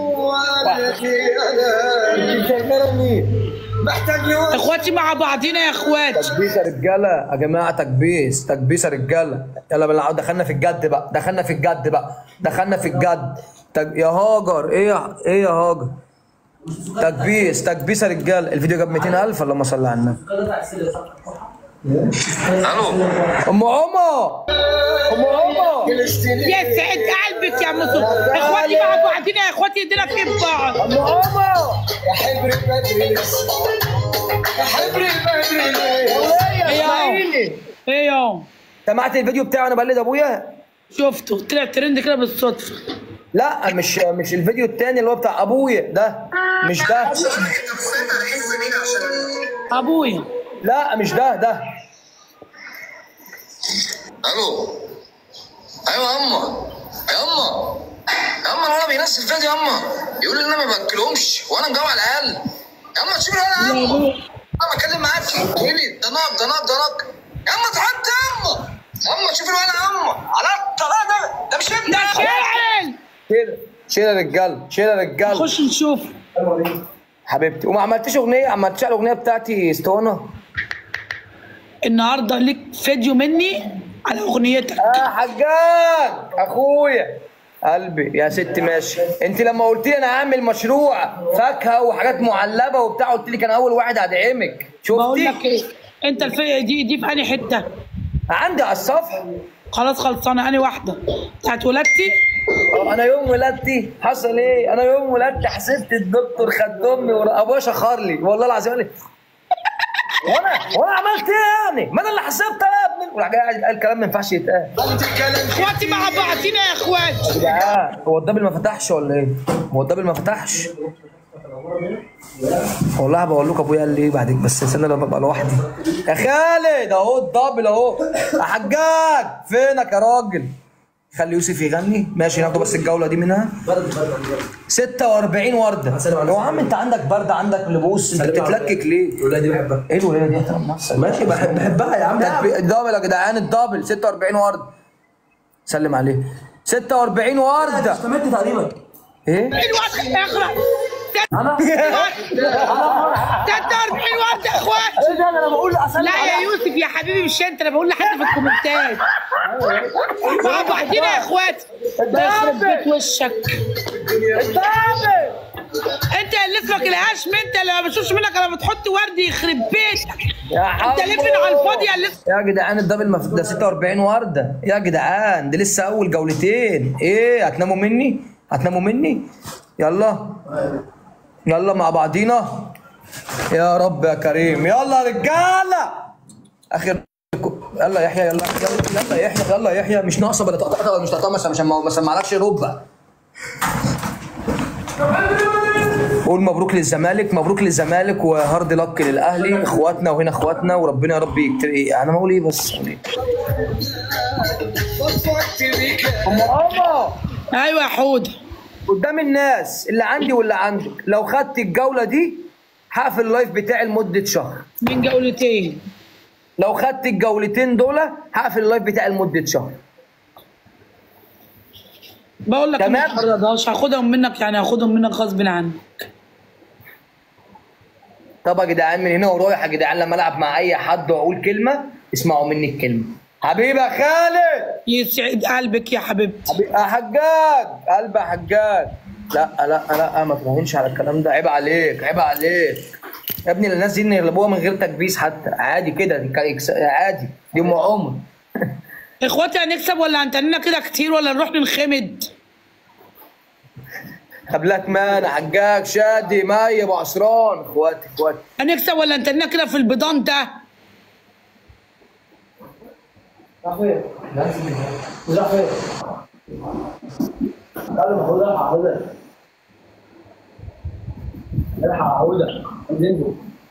انت شغاله مين؟ اخواتي مع بعضينا يا اخواتي تكبيس يا رجاله يا جماعه تكبيس تكبيس يا رجاله يلا بنلعب دخلنا في الجد بقى دخلنا في الجد بقى دخلنا في الجد تك... يا هاجر ايه يا ايه يا هاجر تكبيس تكبيس يا رجاله الفيديو جاب 200000 اللهم صل على النبي الو ام عمر ام عمر يا سعد قلبك يا مصر اخواتي مع بعضينا يا اخواتي ايدينا في إيد بعض ام عمر ايه يا ايه يا سمعت الفيديو بتاعي انا بقلد ابويا شفته طلع ترند كده بالصدفه لا مش مش الفيديو التاني اللي هو بتاع ابويا ده مش ده ابويا لا مش ده ده الو ايوه يا اما يا اما يا اما انا بينزل فيديو يا اما يقول لي ان انا ما باكلهمش وانا مجوع العيال يا اما تشوفي انا يا اما انا بتكلم معاكي تقولي لي ده ناق ده ناق ده ناق يا اما اتحط يا اما يا اما تشوفي الولد يا اما على الطلاق ده ده مش ابني ده شاعر شيل شيل يا رجال شيل يا رجال خش نشوف حبيبتي وما عملتش اغنيه عملتش الاغنيه بتاعتي اسطوانه النهارده ليك فيديو مني على اغنيتك اه حجاج اخويا قلبي يا ست ماشي انت لما قلت لي انا هعمل مشروع فاكهه وحاجات معلبه وبتاع قلت لي كان اول واحد هدعمك بقول لك شفتي ايه انت الفئه دي دي في انهي حته عندي على الصفحه خلاص خلصانه انهي واحده بتاعت ولادتي اه، انا يوم ولادتي حصل ايه انا يوم ولادتي حسبت الدكتور خد امي ورا ابويا شخر لي والله العظيم قال لي وانا وانا عملت ايه يعني ما انا اللي حسبت يا ابني وراح جاي قاعد قال كلام ما ينفعش يتقال اخواتي مع بعضينا يا اخواتي يا جدعان هو الدبل ما فتحش ولا ايه؟ هو الدبل ما فتحش والله بقول لكم ابويا قال لي ايه بعدين بس استنى لما ابقى لوحدي يا خالد اهو الدبل اهو يا حجاج فينك يا راجل خلي يوسف يغني ماشي ناخده بس الجوله دي منها 46 ورده هو يا عم انت عندك برد عندك لبوس انت بتتلكك ليه؟ الولاده دي بحبها ايه الولايه دي احترم نفسك ماشي بحب بحبها يا عم تكبي- الدبل يا جدعان الدبل 46 ورده سلم عليه 46 ورده استمد تقريبا ايه؟ الوقت اقرا 46 وقت يا اخواتي ايه ده انا بقول اسلم لا يا يوسف يا حبيبي مش انت انا بقول لحد في الكومنتات مع بعضينا يا اخواتي ده يخرب بيت وشك الدبل انت اللي اسمك الهشم انت اللي ما بشوفش منك انا بتحط ورد يخرب بيتك يا انت حبيبي لفن على الفاضي يا اللي يا جدعان الدبل مف... ده 46 ورده يا جدعان دي لسه اول جولتين ايه هتناموا مني هتناموا مني يلا يلا مع بعضينا يا رب يا كريم يلا يا رجاله اخر يلا يحيى يلا يلا يلا يحيى يلا يحيى مش ناقصه ولا تقطع ولا مش تقطع عشان عشان ما ما سمعلكش ربع قول مبروك للزمالك مبروك للزمالك وهارد لك للاهلي اخواتنا وهنا اخواتنا وربنا يا رب يكتر ايه انا بقول ايه بس أقول إيه؟ ام عمر ايوه يا حوده قدام الناس اللي عندي واللي عندك لو خدت الجوله دي هقفل اللايف بتاعي لمده شهر من جولتين لو خدت الجولتين دول هقفل اللايف بتاعي لمده شهر بقول لك تمام. ما تفرضهاش هاخدهم منك يعني هاخدهم منك غصب عنك طب يا جدعان من هنا ورايح يا جدعان لما العب مع اي حد واقول كلمه اسمعوا مني الكلمه حبيبي يا خالد يسعد قلبك يا حبيبتي حبيبي يا حجاج قلب يا حجاج لا لا لا ما تراهنش على الكلام ده عيب عليك عيب عليك يا ابني الناس دي يغلبوها من غير تكبيس حتى عادي كده دي كا- يكس- عادي دي ام عمر اخواتي هنكسب ولا هنتنينا كده كتير ولا نروح ننخمد قبلك مان حجاج شادي مي ابو عصران اخواتي اخواتي هنكسب ولا هنتنينا كده في البيضان ده راح فين؟ راح فين؟ تعالى محمود الحق هدى الحق هدى انزل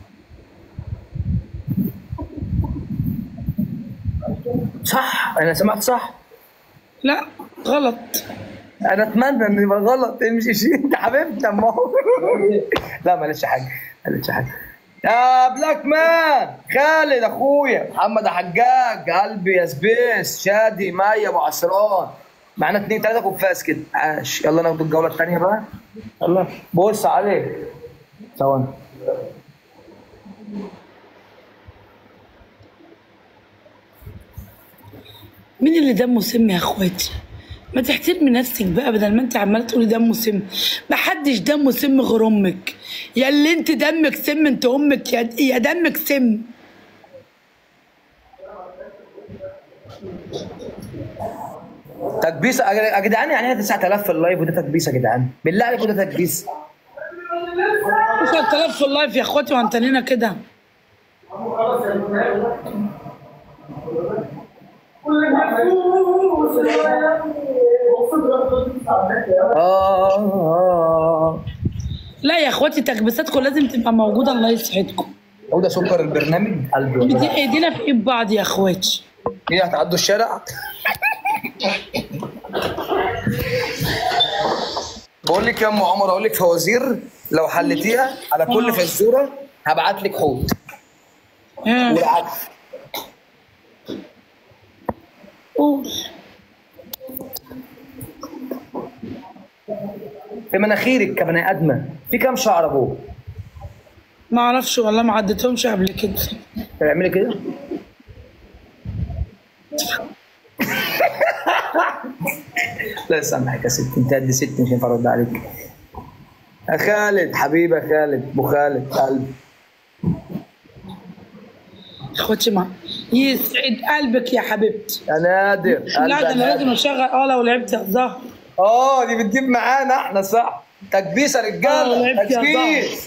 صح انا سمعت صح لا غلط انا اتمنى ان يبقى غلط امشي شيء انت حبيبتي اما هو لا معلش حاجه معلش حاجه يا بلاك مان خالد اخويا محمد حجاج قلبي يا سبيس شادي مي ابو عصران معانا اتنين تلاته كفاس كده عاش يلا ناخد الجوله الثانيه بقى يلا بص عليك ثواني مين اللي دمه سم يا اخواتي ما تحترمي نفسك بقى بدل ما انت عماله تقولي دمه سم ما حدش دمه سم غير امك يا اللي انت دمك سم انت امك يا, يا دمك سم تكبيس يا جدعان يعني هي 9000 في اللايف وده تكبيس يا جدعان بالله عليكم ده تكبيس 9000 في اللايف يا اخواتي وهنتنينا كده اه لا يا اخواتي تكبيساتكم لازم تبقى موجوده الله يسعدكم هو ده سكر البرنامج قلبي والله. بدي ايدينا في ايد بعض يا اخواتي ايه هتعدوا الشارع بقول لك يا ام عمر اقول لك فوازير لو حلتيها على كل فزوره هبعت لك حوت ها، والعكس قول في مناخيرك كبني ادمه في كام شعره جوه ما اعرفش والله ما عدتهمش قبل كده تعملي كده لا سامحك يا ست انت قد ست مش هينفع ارد عليك يا خالد حبيبي يا خالد ابو خالد قلبي اخواتي ما يسعد قلبك يا حبيبتي يا نادر لا ده قلبي يا انا لازم نادر. اشغل اه لو لعبت يا زهر اه دي بتجيب معانا احنا صح تكبيس يا آه، رجاله لعبت يا تكبيس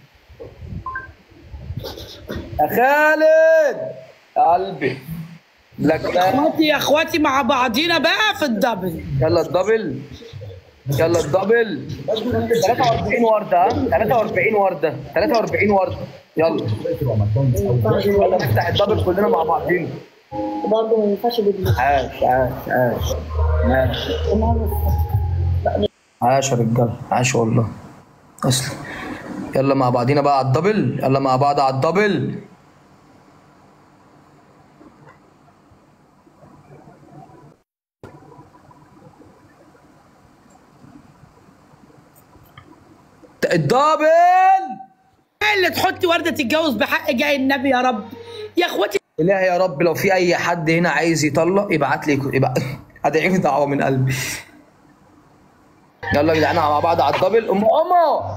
يا خالد يا قلبي لك اخواتي يا اخواتي مع بعضينا بقى في الدبل يلا الدبل يلا الدبل 43 ورده ها 43 ورده 43 ورده يلا يلا نفتح الدبل كلنا مع بعضين برضه ما ينفعش بدماغ عاش عاش عاش عاش عاش يا رجاله عاش والله اصلا يلا مع بعضينا بقى على الدبل يلا مع بعض على الدبل الدبل اللي تحطي ورده تتجوز بحق جاي النبي يا رب يا اخواتي إلهي يا رب لو في أي حد هنا عايز يطلق يبعت لي يبقى أدعي لي دعوة من قلبي يلا يا جدعان مع بعض على الدبل أم أمه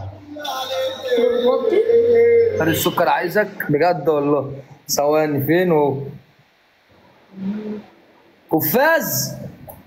فرد السكر عايزك بجد والله ثواني فين هو كفاز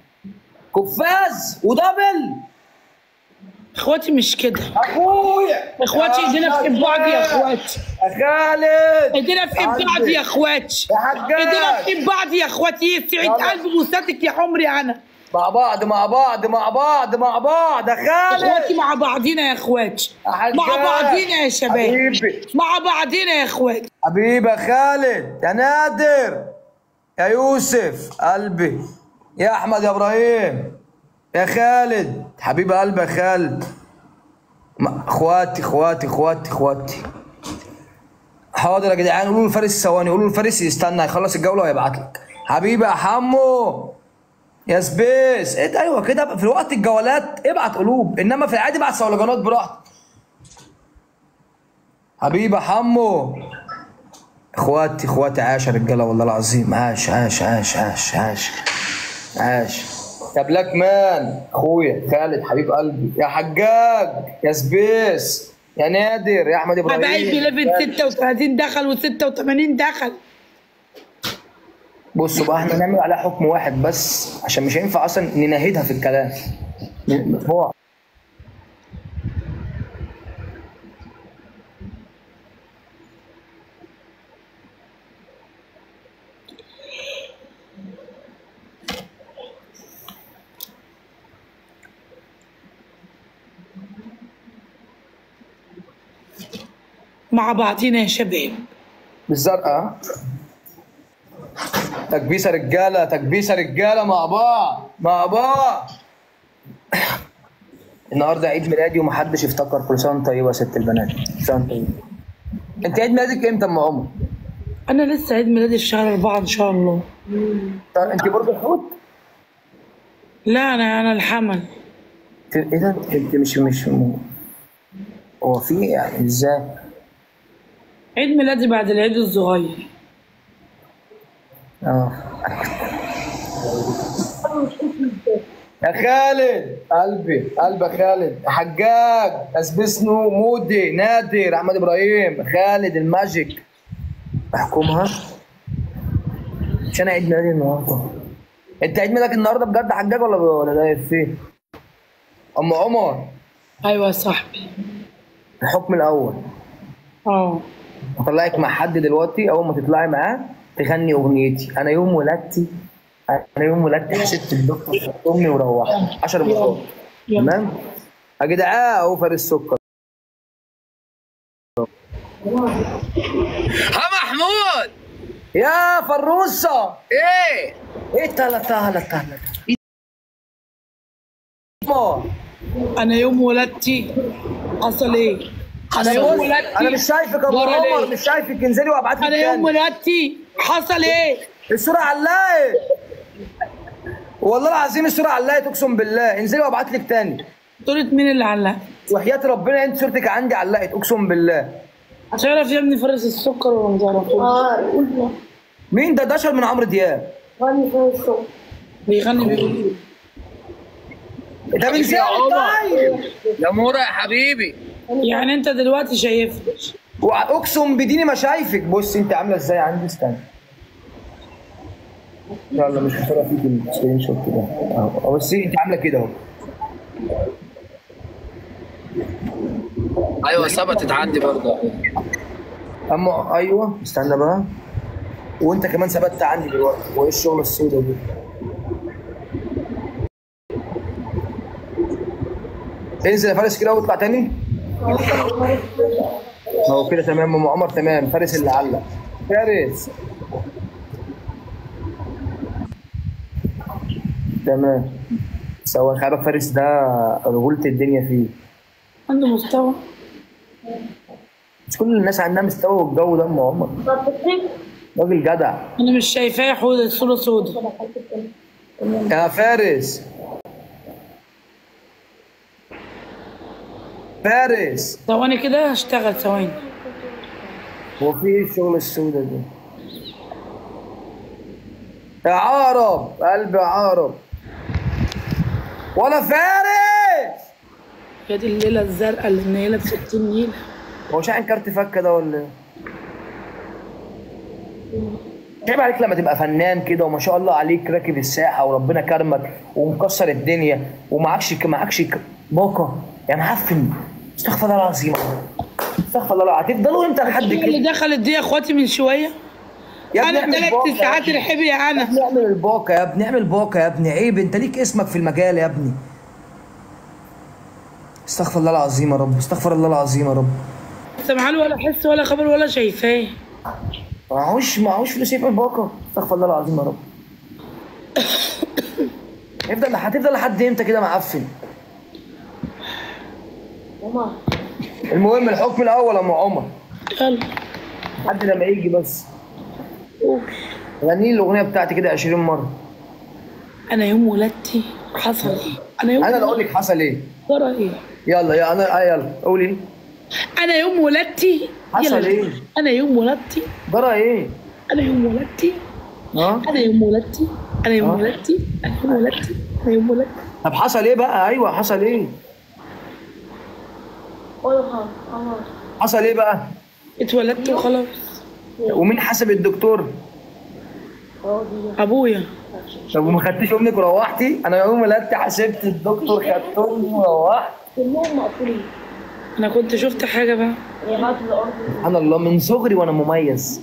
كفاز ودبل اخواتي مش كده اخويا اخواتي ايدينا في ايد بعض يا اخواتي يا خالد ايدينا في ايد بعض يا اخواتي يا حجاج. ايدينا في ايد بعض يا اخواتي يسعد يلا. قلب بوساتك يا عمري انا مع بعض مع بعض مع بعض مع بعض يا اخواتي خالد مع بعضينا يا اخواتي يا حجاج. مع بعضينا يا شباب حبيبي مع بعضينا يا اخواتي حبيبي يا خالد يا نادر يا يوسف قلبي يا احمد يا ابراهيم يا خالد حبيب قلبي يا خالد ما- اخواتي اخواتي اخواتي اخواتي حاضر يا جدعان قولوا له فارس ثواني قولوا له فارس يستنى هيخلص الجوله وهيبعت لك حبيبي يا حمو يا سبيس إيه ايوه كده في وقت الجولات ابعت قلوب انما في العادي ابعت صولجانات براحتك حبيبي يا حمو اخواتي اخواتي عاش يا رجاله والله العظيم عاش عاش عاش عاش عاش عاش يا بلاك مان اخويا خالد حبيب قلبي يا حجاج يا سبيس يا نادر يا احمد ابراهيم حبايبي ليفل 36 دخل و86 دخل بصوا بقى احنا نعمل عليها حكم واحد بس عشان مش هينفع اصلا ننهدها في الكلام هو مع بعضينا يا شباب بالزرقاء تكبيسه رجاله تكبيسه رجاله مع بعض مع بعض النهارده عيد ميلادي ومحدش يفتكر كل سنه وأنت طيبه يا ست البنات كل سنه وأنت طيبه انت عيد ميلادك امتى يا ام عمر؟ انا لسه عيد ميلادي في شهر أربعة ان شاء الله طب انت برج الحوت؟ لا انا انا الحمل انت- ايه ده انت مش مش م- هو في يعني ازاي؟ عيد ميلادي بعد العيد الصغير اه يا خالد قلبي قلبي يا خالد يا حجاج اسبسنو مودي نادر احمد ابراهيم خالد الماجيك احكمها عشان عيد ميلادي النهارده انت عيد ميلادك النهارده بجد حجاج ولا ولا ده فيه؟ ام عمر ايوه يا صاحبي الحكم الاول اه هطلعك مع حد دلوقتي اول ما تطلعي معاه تغني اغنيتي انا يوم ولادتي انا يوم ولادتي حسبت الدكتور خدت امي وروحت 10 مرات يلا. تمام يا جدعان اهو فارس السكر ها محمود يا فروسه ايه ايه تلا تلا تلا إيه ما؟ انا يوم ولادتي حصل ايه انا يوم بص، ولادتي انا مش شايفك يا ابو ورا عمر ليه؟ مش شايفك انزلي وابعت لك انا يوم تاني. ولادتي حصل ايه الصوره علقت والله العظيم الصوره علقت اقسم بالله انزلي وابعت لك تاني صورة مين اللي علقت وحياه ربنا انت صورتك عندي علقت اقسم بالله تعرف يا ابني فارس السكر ولا ما تعرفوش اه قول مين ده ده اشهر من عمرو دياب غني فوق الصوت بيغني بيقول ده من زمان طيب يا مورا يا حبيبي يعني انت دلوقتي شايفني واقسم بديني ما شايفك بص انت عامله ازاي عندي استنى يلا مش هصورها فيك السكرين شوت ده اهو بصي انت عامله كده اهو ايوه ثبتت عندي برضه اما ايوه استنى بقى وانت كمان ثبتت عندي دلوقتي وايه الشغل السوداء دي انزل يا فارس كده واطلع تاني هو كده تمام ام عمر تمام فارس اللي علق فارس تمام سواء خلي بالك فارس ده رجولة الدنيا فيه عنده مستوى مش كل الناس عندها مستوى والجو ده ام عمر طب بتحب راجل جدع انا مش شايفاه يا حوده الصوره سودا يا فارس فارس ثواني كده هشتغل ثواني هو في ايه الشغل السوداء ده؟ يا عقرب قلبي يا عقرب ولا فارس يا دي الليله الزرقاء اللي منيله ب 60 نيله هو شاحن كارت فكه ده ولا ايه؟ عيب عليك لما تبقى فنان كده وما شاء الله عليك راكب الساحه وربنا كرمك ومكسر الدنيا ومعكش معكش ك- باقه يا معفن استغفر الله العظيم استغفر الله العظيم هتفضلوا امتى لحد كده؟ اللي دخلت دي يا اخواتي من شويه يا ابني انا اعمل ثلاث باقة يا ساعات ابني. رحبي يا انا نعمل الباقة يا ابني اعمل باقة يا ابني عيب انت ليك اسمك في المجال يا ابني استغفر الله العظيم يا رب استغفر الله العظيم يا رب سامعه له ولا حس ولا خبر ولا شايفاه معهوش معهوش فلوس يعمل باقة استغفر الله العظيم يا رب هتفضل هتفضل لحد امتى كده معفن ماما المهم الحكم الاول يا ام عمر يلا لحد لما يجي بس قول غني لي الاغنيه بتاعتي كده 20 مره انا يوم ولادتي حصل ايه انا يوم انا اللي اقول لك حصل ايه ترى ايه يلا يا انا آه يلا قولي انا يوم ولادتي حصل يلا. ايه؟ انا يوم ولادتي جرى ايه؟ انا يوم ولادتي ها؟ انا يوم ولادتي انا يوم آه. ولادتي انا يوم ولادتي هيقول لك طب حصل ايه بقى ايوه حصل ايه ولا حاجة خلاص حصل ايه بقى اتولدت وخلاص ومين حسب الدكتور اه دي ابويا طب وما خدتيش امك وروحتي انا يوم ما ولدت حسبت الدكتور خدت امي وروحت كلهم مقفولين انا كنت شفت حاجه بقى هي هات الأرض سبحان الله من صغري وانا مميز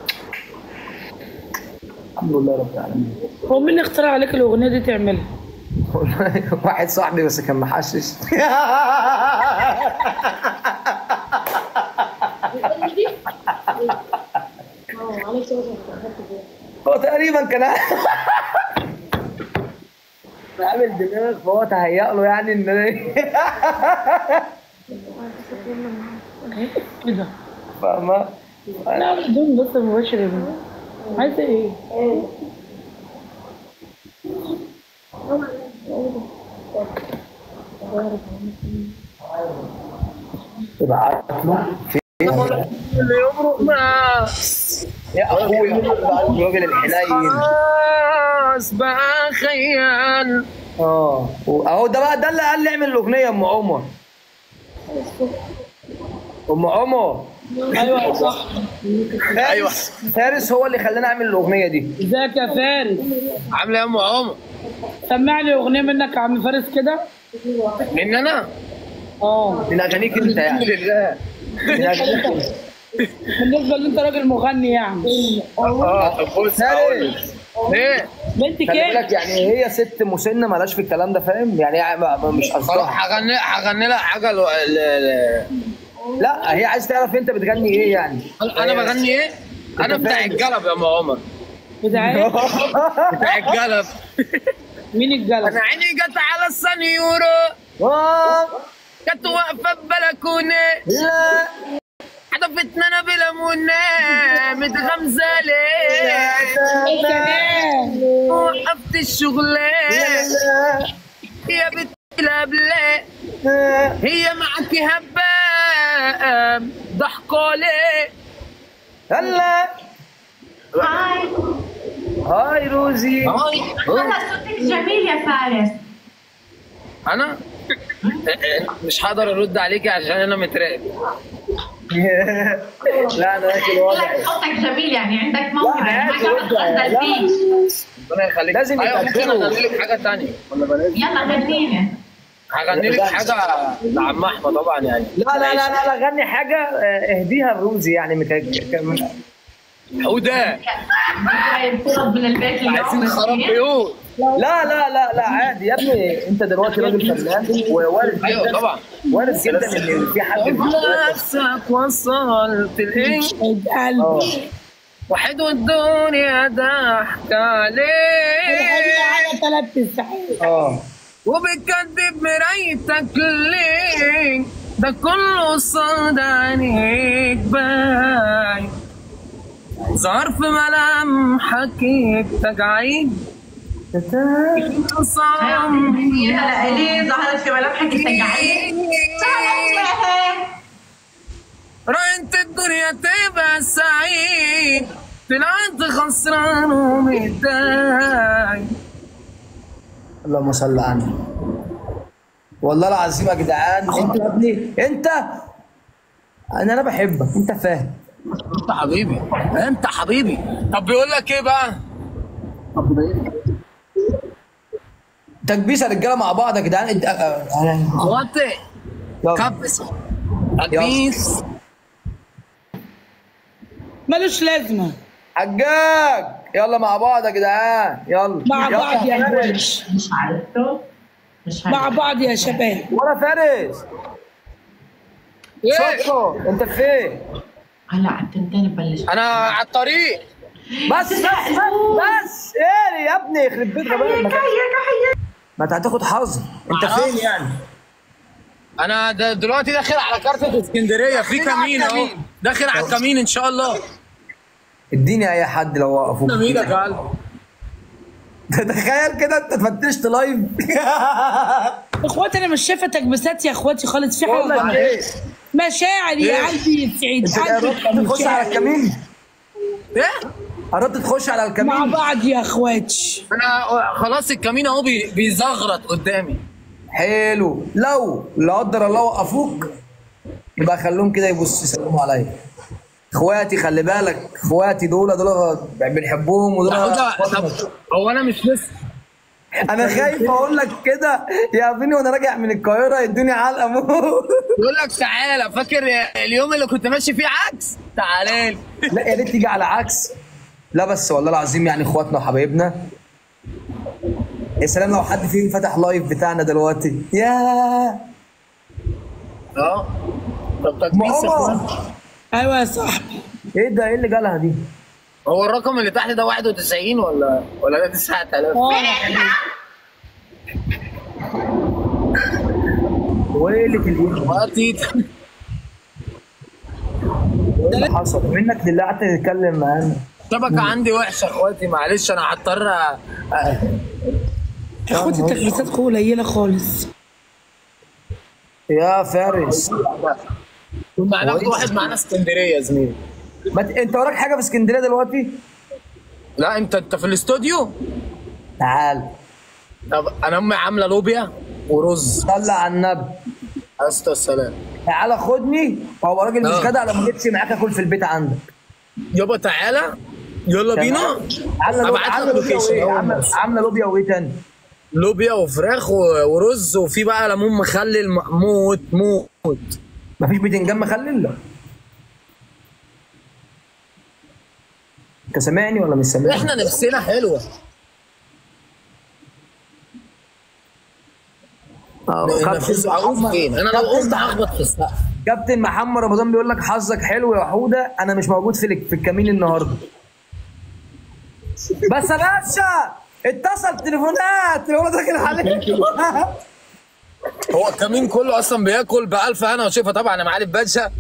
الحمد لله رب العالمين هو مين اللي اخترع عليك الاغنيه دي تعملها والله واحد صاحبي بس كان محشش اه عليك سوى هات الأرض هو تقريبا كان عامل دماغ فهو تهيأ له يعني ان ايه ده فاهمة لا بدون بس مباشر يا بنت عايزه ايه ابعت له فين يا اخويا الراجل الحنين خلاص بقى خيال اه اهو ده بقى ده اللي قال لي اعمل الاغنيه يا ام عمر ام عمر ايوه صح ايوه فارس هو اللي خلاني اعمل الاغنيه دي ازيك يا فارس عامله ايه يا ام عمر سمع لي اغنيه منك يا عم فارس كده من انا اه من اغانيك انت يعني من اغانيك انت. بالنسبه اللي انت راجل مغني يعني اه فارس ايه بنت خلي كده بالك يعني هي ست مسنه مالهاش في الكلام ده فاهم يعني هي ما- ما- مش خلاص قصدها هغني هغني لها حاجه لو... ل... ل... لا هي عايز تعرف انت بتغني ايه يعني انا بغني ايه؟ انا بتاع الجلب يا ام عمر بتاع ايه؟ بتاع الجلب مين الجلد؟ انا عيني جت على السنيورو آه، كانت واقفه ببلكونه لا حدفتنا انا بليمونه متغمزه ليه كمان وقفت الشغلة لا يا بنت الابلة لا هي معك هبة ضحكة ليه هلا هاي هاي روزي هلا صوتك جميل يا فارس انا مش هقدر ارد عليكي عشان انا متراقب لا انا اكل وضعي لك صوتك جميل يعني عندك موهبة لا، يعني عادي، ما قاعد لا. اتغزل فيك ربنا يخليك لازم ايوه ممكن يتأكدوا. اغني لك حاجة تانية يلا غنينا هغني لك حاجة لعم احمد طبعا يعني لا لا لا لا لا غني حاجه آه، اهديها لروزي يعني متأكد كم- حودة طلب من البيت عايزين اليوم نخرب مسكين. بيوت لا لا لا لا عادي يا ابني انت دلوقتي راجل فنان ووارد ايوه جدا طبعا وارد جدا ان في حد نفسك وصلت الايه قلبي اه واحد والدنيا ضحك عليه حاجه ثلاث ساعات اه وبتكذب مرايتك ليه ده كله قصاد عينيك باين ظهر في ملامحك التجاعيد صام هلا الي ظهرت في ملامحك التجاعيد رايت الدنيا تبقى سعيد طلعت خسران ومتضايق اللهم صل على النبي والله العظيم يا جدعان انت يا ابني انت انا انا بحبك انت فاهم انت حبيبي انت حبيبي طب بيقول لك ايه بقى تكبيس يا رجاله مع بعض يا جدعان انت- اه، اه، وطي يلا. كبس تكبيس ملوش لازمه حجاج يلا مع بعض يا جدعان يلا مع يلا بعض يا فارس. فارس مش عارفته مش مع عارفته بعض يا شباب ولا فارس ايه صوتكم انت فين هلا على التنتين ببلش انا على الطريق بس بس بس, بس ايه يا ابني يخرب بيت غبائك ما انت- ما انت هتاخد حظ انت فين يعني انا د- دلوقتي داخل على كارتة اسكندريه في كمين اهو داخل على الكمين ان شاء الله اديني اي حد لو وقفوك تسلم ايدك يا قلب تخيل كده انت فتشت لايف اخواتي انا مش شايفه تكبيسات يا اخواتي خالص في بقول لك حاجه ايه مشاعر يا إيه؟ قلبي سعيد انت قربت قلبي تخش على مشاعر. الكمين ايه قربت تخش على الكمين مع بعض يا اخواتي انا خلاص الكمين اهو بي- بيزغرط قدامي حلو لو لا قدر الله وقفوك يبقى خلوهم كده يبصوا يسلموا عليا اخواتي خلي بالك اخواتي دول دول بنحبهم ودول حوده طب هو انا مش لسه انا خايف اقول لك كده يقابلني وانا راجع من القاهره يدوني علقه موت يقول لك تعالى فاكر اليوم اللي كنت ماشي فيه عكس تعالى لي لا يا ريت تيجي على عكس لا بس والله العظيم يعني اخواتنا وحبايبنا يا سلام لو حد فيهم فتح لايف بتاعنا دلوقتي يا اه طب تكبيس يا ماما اخوان ايوه يا صاحبي ايه ده ايه اللي جالها دي؟ هو الرقم اللي تحت ده 91 ولا ولا ده 9000 اه يا حبيبي وايه اللي في الايد؟ اه تيتا ايه اللي حصل؟ منك لله قعدت تتكلم معانا الشبكه عندي وحشه يا اخواتي معلش انا هضطر أ- أ- يا اخواتي تكبيساتكم قليله خالص يا فارس كنا هناخد واحد معانا اسكندريه يا زميلي ما ت... انت وراك حاجه في اسكندريه دلوقتي؟ لا انت انت في الاستوديو تعال طب انا امي عامله لوبيا ورز صلى على النبي اسطى السلام تعالى خدني هو راجل مش آه. جدع لو ما جيتش معاك اكل في البيت عندك يابا تعالى يلا بينا عامله لو... ابعت عامله لك لوبيا لوكيشن وايه؟ أول ما عامله أوصل. عامله لوبيا وايه تاني؟ لوبيا وفراخ و- ورز وفي بقى ليمون مخلل م- موت موت مفيش بتنجان مخلل؟ لا انت سامعني ولا مش سامعني؟ احنا نفسنا حلوه اه نفس اقوم فين انا لو قمت هخبط في السقف كابتن محمد رمضان بيقول لك حظك حلو يا حوده انا مش موجود في ال- في الكمين النهارده بس يا باشا اتصل تليفونات تليفونات داخل عليك هو الكمين كله اصلا بياكل بألف انا وشايفها طبعا يا معالي الباشا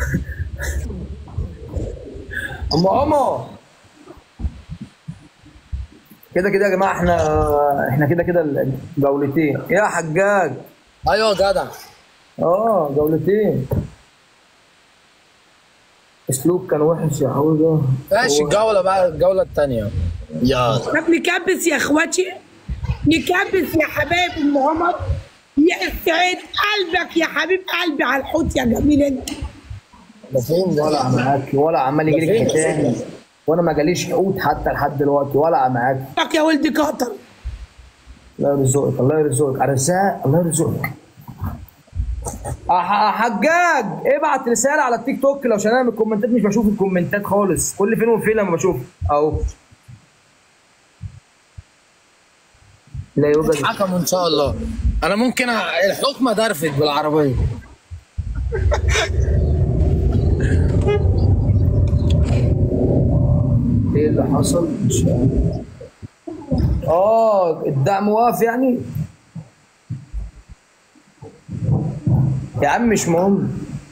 اما اما كده كده يا جماعه احنا احنا كده كده جولتين يا حجاج ايوه جدع اه جولتين اسلوب كان وحش يا حوده ماشي الجوله بقى الجوله الثانيه يلا طب نكبس يا اخواتي نكبس يا حبايب ام عمر يسعد قلبك يا حبيب قلبي على الحوت يا جميل انت ده فين ده ولا معاك ولا عمال يجي لك حيتان وانا ما جاليش حوت حتى لحد دلوقتي ولا معاك لك يا ولد قطر الله يرزقك الله يرزقك ارزاق الله يرزقك أح- حجاج ابعت رساله على التيك توك لو عشان انا من الكومنتات مش بشوف الكومنتات خالص كل فين وفين لما بشوف اهو لا يوجد حكم ان شاء الله انا ممكن أ- الحكم درفت بالعربيه ايه اللي حصل مش عارف. اه الدعم واقف يعني يا عم مش مهم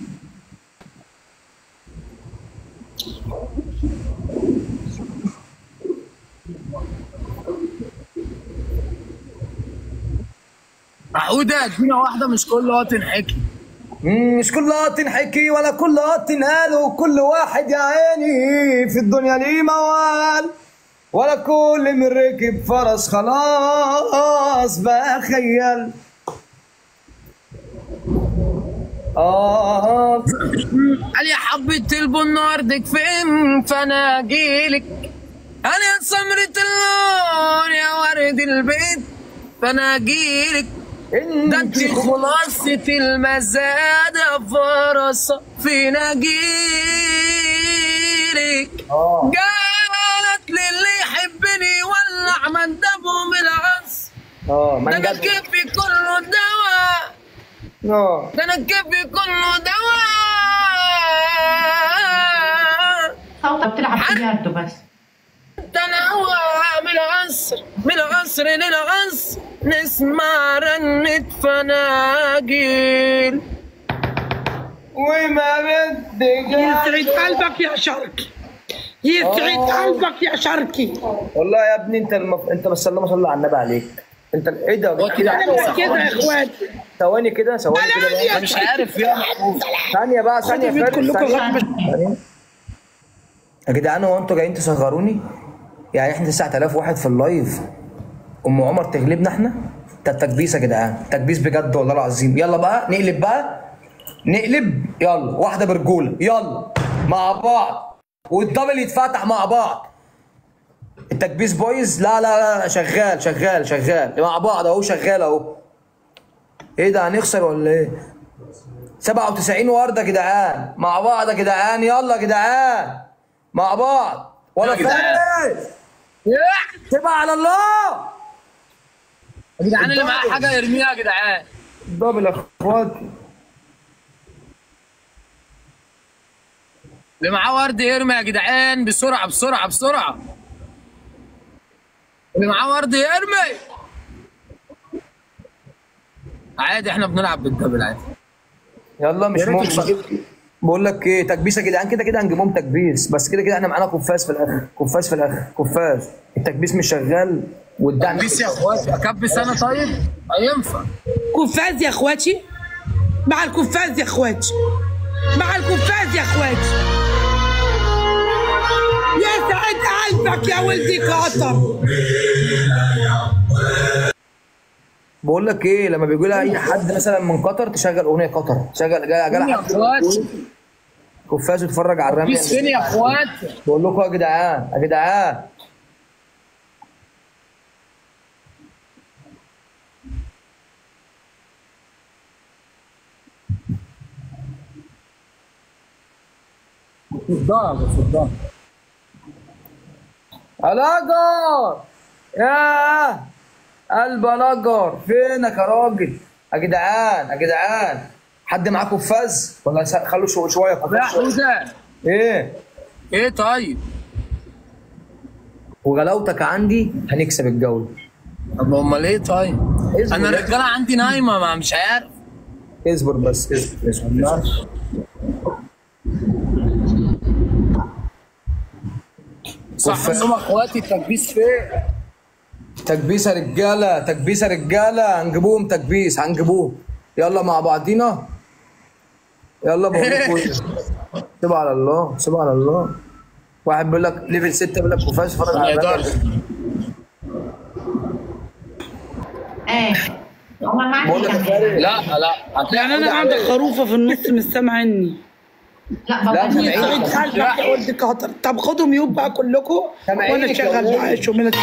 عودة ادينا واحده مش كل وقت نحكي مم، مش كل وقت نحكي ولا كل وقت نقاله كل واحد يا عيني في الدنيا ليه موال ولا كل من ركب فرس خلاص بقى خيال آه قال يا حبة البن وردك فين فانا اجيلك انا سمرة اللون يا ورد البيت فانا اجيلك ده انت خلاصة المزادة فرصة فين اجيلك قالت للي يحبني ولع مندبه من العصر اه ده انا منجد كيفي كله دواء اه ده انا كيفي كله دواء صوتك بتلعب بلياردو بس ده انا هو من العصر من العصر للعصر نسمع رنة فناجيل وما بدك يسعد قلبك يا شرقي يسعد قلبك يا شرقي والله يا ابني انت المف... انت بس اللهم صل على النبي عليك انت ايه ده كده انا كده يا اخواتي ثواني كده ثواني كده بقى. انا مش عارف يا ثانية بقى ثانية البيت فارس كلكم ثانية غلط. ثانية. يا جدعان هو انتوا جايين تصغروني؟ يعني احنا 9000 واحد في اللايف ام عمر تغلبنا احنا؟ ده التكبيس يا جدعان تكبيس بجد والله العظيم يلا بقى نقلب بقى نقلب يلا واحده برجوله يلا مع بعض والدبل يتفتح مع بعض التكبيس بايظ لا لا لا شغال شغال شغال مع بعض اهو شغال اهو ايه ده هنخسر ولا ايه 97 ورده يا جدعان مع بعض يا جدعان يلا يا جدعان مع بعض ولا يا جدعان. فارس تبقى على الله يا جدعان اللي معاه حاجه يرميها يا جدعان دبل يا اخواتي اللي معاه ورد يرمي يا جدعان بسرعه بسرعه بسرعه اللي معاه ورد يرمي عادي احنا بنلعب بالدبل عادي يلا مش يا ريت ممكن الخ- بقول لك ايه تكبيس يا جدعان كده كده هنجيبهم تكبيس بس كده كده احنا معانا كفاز في الاخر كفاز في الاخر كفاز التكبيس مش شغال والدعم كبس يا اخواتي اكبس انا طيب هينفع كفاز يا اخواتي مع الكفاز يا اخواتي مع الكفاز يا اخواتي يا سعد قلبك يا ولدي قطر بقول لك ايه لما بيجي لها اي حد مثلا من قطر تشغل اغنيه قطر تشغل جاي جاي يا حد اخواتي كفاز وتتفرج على الرمي كبس فين يا اخواتي بقول لكم يا جدعان يا جدعان في الظهر في الظهر الاجر ياه قلب الاجر فينك يا راجل يا جدعان يا جدعان حد معاه كفاز ولا س- خلوا شو- شويه طب يا كفاز شوية؟ حوده ايه ايه طيب وغلاوتك عندي هنكسب الجوله طب امال ايه طيب اصبر انا بس. الرجاله عندي نايمه ما مش عارف اصبر بس اصبر اصبر, اصبر. صح وف- انهم اخواتي التكبيس فين تكبيس يا رجاله تكبيس يا رجاله هنجيبوهم تكبيس هنجيبوهم يلا مع بعضينا يلا بقول لكم إيه. سيبوا على الله سيبوا على الله واحد بيقول لك ليفل 6 بيقول لك كفاش اتفرج ما على يقدرش الرجل. ايه عمر ما بقول لك عندي يا فارس لا لا هتلاقي يعني انا حوده عندك عليه. خروفه في النص مش سامعني لا لا، بابا سامعين. سعيد قلبك يا ولدي قطر طب خدوا ميوت بقى كلكم سامعينك وانا يا شغل ولدي. بقى شو من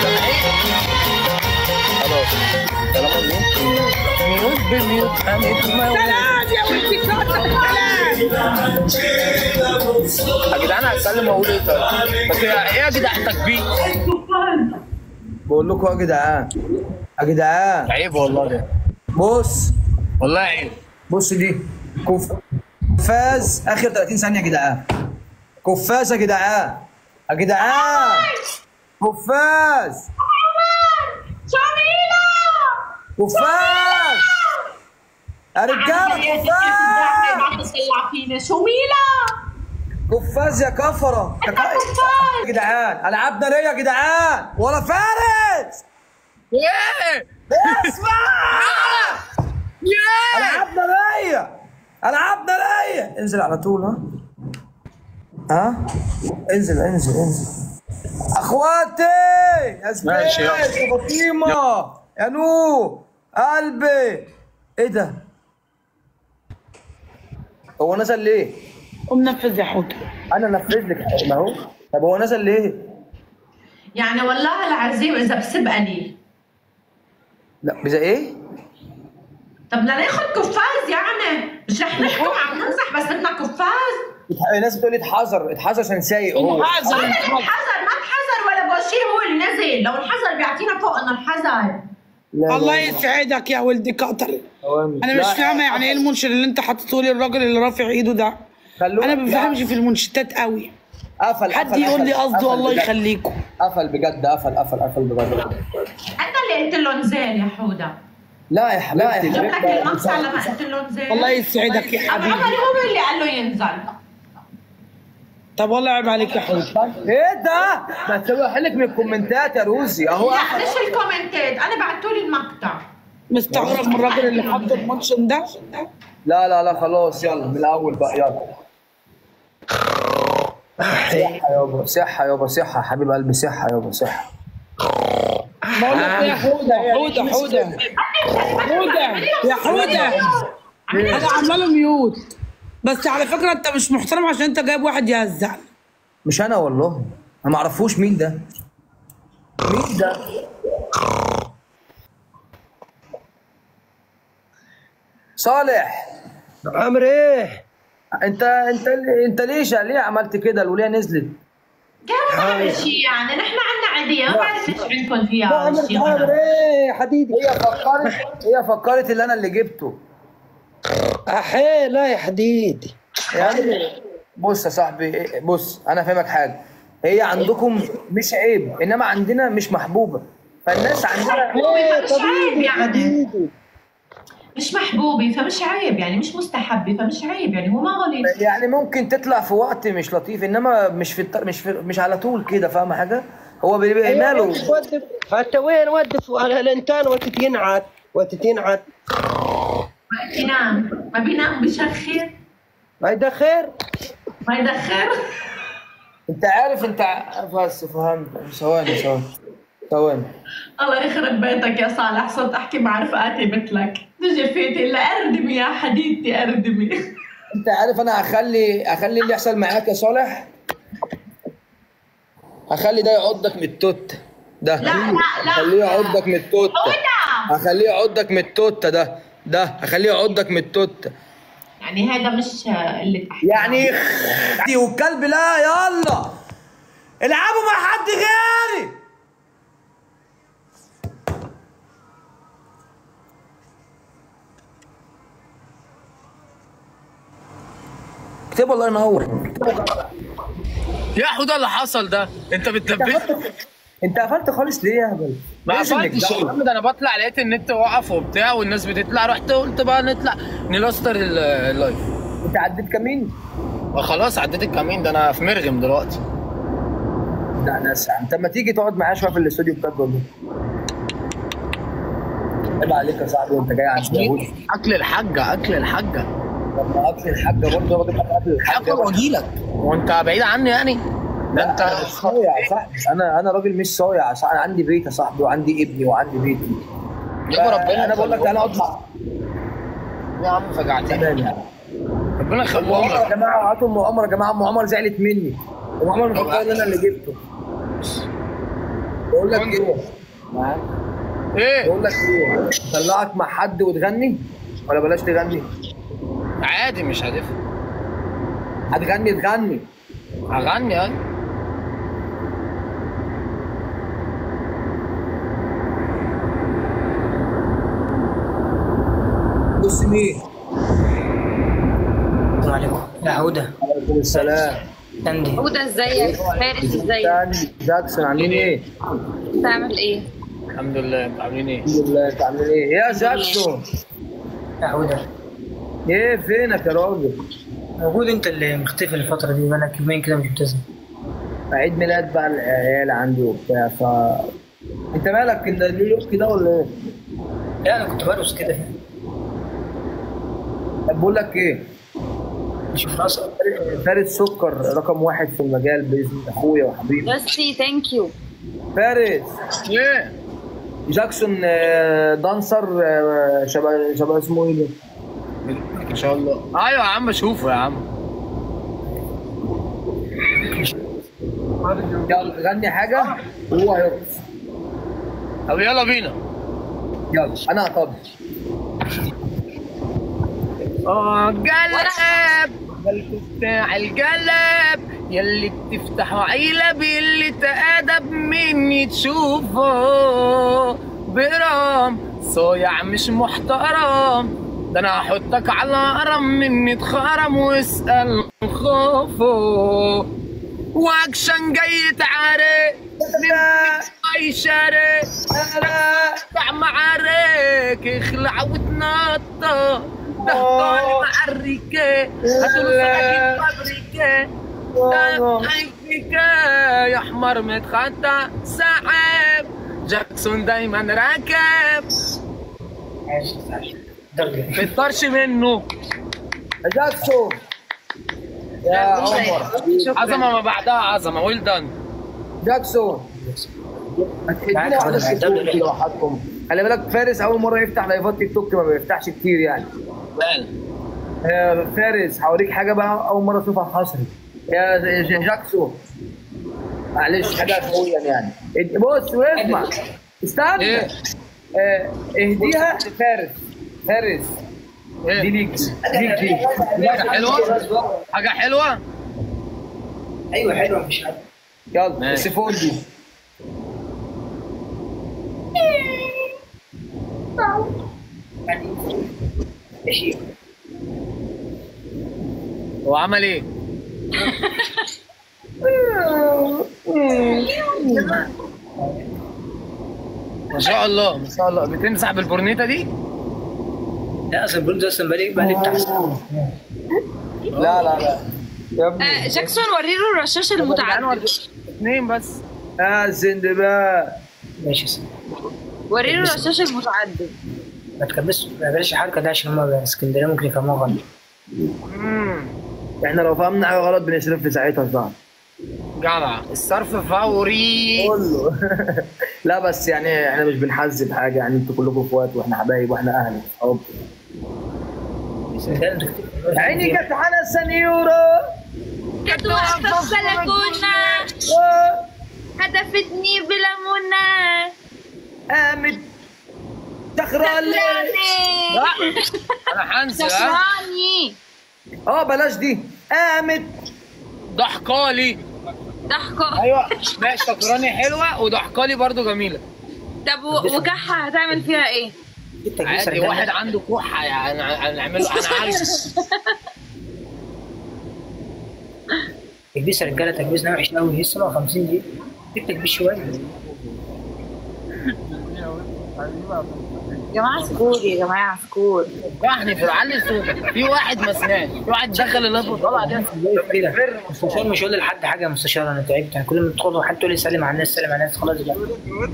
خلاص طالما ميوت ميوت بميوت حميد المولى. سلام يا ولدي قطر سلام يا جدعان هسلم واقول ايه طيب بس ايه يا جدعان تكبيس بقول لكم يا جدعان يا جدعان عيب والله ده بص والله عيب بص دي كفاز اخر 30 ثانيه يا جدعان كفاز يا جدعان يا جدعان كفاز كفاز يا رجاله كفاز تطلع فينا شو ميلا كفاز يا كفره يا ك- يا جدعان العبنا ليه يا جدعان ولا فارس ايه اسمع ياه العبنا ليا العبنا ليا انزل على طول ها ها انزل انزل انزل اخواتي يا ماشي، يلا. سبيس يا فاطمه يا نور قلبي ايه ده هو نزل ليه قوم نفذ يا حوده انا نفذ لك ما هو طب هو نزل ليه يعني والله العظيم اذا بسبقني لا بزي ايه طب بدنا ناخذ كفاز يعني مش رح نحكم عم نمزح بس بدنا كفاز الناس بتقول لي اتحذر اتحذر عشان سايق هو حاذر ولا الحذر ما انحذر ولا بوشي هو اللي نزل لو انحذر بيعطينا فوق انه انحذر لا، الله لا، يسعدك يا ولدي قطر ثواني. انا مش لا، فاهمه يعني ايه المنشد اللي انت حاطه لي الراجل اللي رافع ايده ده خلوه انا ما بفهمش لا، في المنشدات قوي قفل حد قفل- يقول لي قفل- قصده قفل الله بجد. يخليكم قفل بجد قفل قفل قفل بجد انت اللي قلت له نزل يا حوده لا يا حبيبتي جبت لك المقطع لما قلت له نزل الله يسعدك يا طب حبيبي عمر هو اللي قال له ينزل طب والله عيب عليك يا حوده ايه ده؟ ما تسوي حلك من الكومنتات يا روزي اهو لا قفل. مش الكومنتات انا بعتوا لي المقطع مستغرب من الراجل اللي حط المنشن ده لا لا لا خلاص يلا من الاول بقى يلا صحي صحة يابا صحة يابا صحة حبيب قلبي صحة يابا صحة بقول لك إيه يا حوده حوده حوده حوده يا حوده انا عامله له ميوت بس على فكره انت مش محترم عشان انت جايب واحد يهزعني مش انا والله انا ما اعرفوش مين ده مين ده صالح عامل ايه؟ انت انت انت ليش ليه عملت كده الوليه نزلت كان ما بعمل شيء يعني نحن عندنا عيدية ما بعرف ايش عندكم فيها عامل شيء عامل هنا. ايه يا حديدي؟ هي فكرت هي فكرت اللي انا اللي جبته احيه لا يا حديدي يعني بص يا صاحبي بص انا فاهمك حاجه هي عندكم مش عيب انما عندنا مش محبوبه فالناس عندنا محبوبة فمش عيب يعني حديدي مش محبوبة فمش عيب يعني مش مستحبة فمش عيب يعني هو ما غلط يعني ممكن تطلع في وقت مش لطيف انما مش في الط- مش في مش على طول كده فاهمه حاجه هو بيبقى ماله ودف حتى وين ودف على الانتان وقت ينعت وقت ينعت وقت ينام ما بينام بشخر ما يدخر ما يدخر انت عارف انت ع- بس فهمت ثواني ثواني ثواني الله يخرب بيتك يا صالح صرت احكي مع رفقاتي مثلك تجي فيتي الا اردمي يا حديدتي اردمي انت عارف انا هخلي اخلي اللي يحصل معاك يا صالح هخلي ده يعضك من التوت ده لا لا لا هخليه يعضك من التوت حودة هخليه يعضك من التوت ده ده هخليه يعضك من التوت يعني هذا مش اللي تحكي يعني دي والكلب لا يلا العبوا مع حد غيري اكتب الله ينور يا حوده اللي حصل ده انت بتلبسني انت قفلت خالص ليه يا هبل؟ ما لازم قفلتش يا نتجوز. عم ده انا بطلع لقيت النت واقف وبتاع والناس بتطلع رحت قلت بقى نطلع نلاستر ال- اللايف انت عديت كمين؟ خلاص عديت الكمين ده انا في مرغم دلوقتي لا ناس انت ما تيجي تقعد معايا شويه في الاستوديو بجد والله عيب عليك يا صاحبي وانت جاي عند يهود اكل الحاجه اكل الحاجه طب ما اكل الحاجه برضه واخد معاك اكل الحاجه هاكل واجيلك وانت بعيد عني يعني ده انت انا مش صايع يا صاحبي انا انا راجل مش صايع يا صاحبي. انا عندي بيت يا صاحبي وعندي ابني وعندي بيتي يابا ربنا انا بقول لك تعالى اقعد مع يا عم فجعتني تمام يعني ربنا ام يخليك عمر يا جماعه هاتوا ام عمر يا جماعه ام عمر زعلت مني ام عمر مفكره ان انا اللي جبته بقول لك ايه ايه بقول لك ايه طلعك مع حد وتغني ولا بلاش تغني عادي مش هتفرق هتغني تغني هغني يعني بص مين السلام عليكم يا عودة عليكم السلام ساندي هدى ازيك فارس ازيك تاني جاكسون عاملين ايه؟ بتعمل ايه الحمد لله انتوا عاملين ايه الحمد لله انت عامل ايه؟ يا جاكسون يا عودة ايه فينك يا راجل؟ موجود انت اللي مختفي الفترة دي بقالك يومين كده مش بتظهر عيد ميلاد بقى العيال عندي وبتاع ف انت مالك انت نيويورك كده ولا ايه؟ لا انا كنت برقص كده طب بقول لك ايه؟ شوف راسك فارس سكر رقم واحد في المجال باذن اخويا وحبيبي ميرسي ثانك يو فارس ايه جاكسون آه، دانسر آه، شبه شبه اسمه ايه ده؟ ان شاء الله ايوه يا عم اشوفه يا عم يلا غني حاجه وهو هيرقص طب يلا بينا يلا انا هطبل اه قلب قلب بتاع القلب يلي بتفتحوا علب اللي تأدب مني تشوفه برام صايع مش محترم ده انا هحطك على قرم مني تخرم واسأل خوفه واكشن جاي تعارك اي شارك انا معارك اخلع وتنطط دهقاني معركة هدول ساكن فابريكة فيكا يا حمار متخطى سحب جاكسون دايما راكب درجة بتطرش منه يا جاكسون يا عمر عظمه ما بعدها عظمه ويل دان جاكسون هتحبونا على الشكور كده وحدكم خلي بالك فارس اول مره يفتح لايفات تيك توك ما بيفتحش كتير يعني آه، فارس هوريك حاجه بقى اول مره اشوفها حصري يا ج- جاكسون معلش حاجه قويا يعني اد- بص واسمع استنى آه، اهديها لفارس فارس دي ليك ليك ليك حاجه حلوه حاجه حلوه ايوه حلوه مش حلوه يلا السيفون دي ماشي هو عمل ايه؟ ما شاء الله ما شاء الله بتمسح بالبورنيتا دي؟ لا اصل البرود اصلا بقالي بقالي بتاع سنة. لا لا لا يا آه، جاكسون وري له الرشاش المتعدد اثنين بس اه زندباء ماشي سنة. وري له الرشاش المتعدد ما تكبسش ما بلاش الحركه دي عشان هم اسكندريه ممكن يفهموها غلط احنا لو فهمنا حاجه غلط بنصرف في ساعتها صح جدع الصرف فوري كله لا بس يعني احنا مش بنحذب حاجه يعني انتوا كلكم اخوات واحنا حبايب واحنا اهل اهو عيني جت على سنيوره كانت واقفة في البلكونة هدفتني بليمونة قامت تخرالي انا هنسى ها؟ سخراني اه بلاش دي قامت ضحكالي ضحكة ايوه ماشي شكراني حلوه وضحكالي برضو جميله طب و- وكحة هتعمل فيها ايه؟ عادي واحد عنده كحه يعني هنعمله انا عارف تكبيس يا رجاله تكبيس وحش قوي هي 57 دي تكبيس شويه يا جماعة سكور يا جماعة سكور يعني في علي صوتك في واحد ما سمعش في واحد دخل اللاب وطلع ده كده مستشار مش هقول لحد حاجه يا مستشار انا تعبت يعني كل ما تدخل حد تقول لي سلم على الناس سلم على الناس خلاص بقى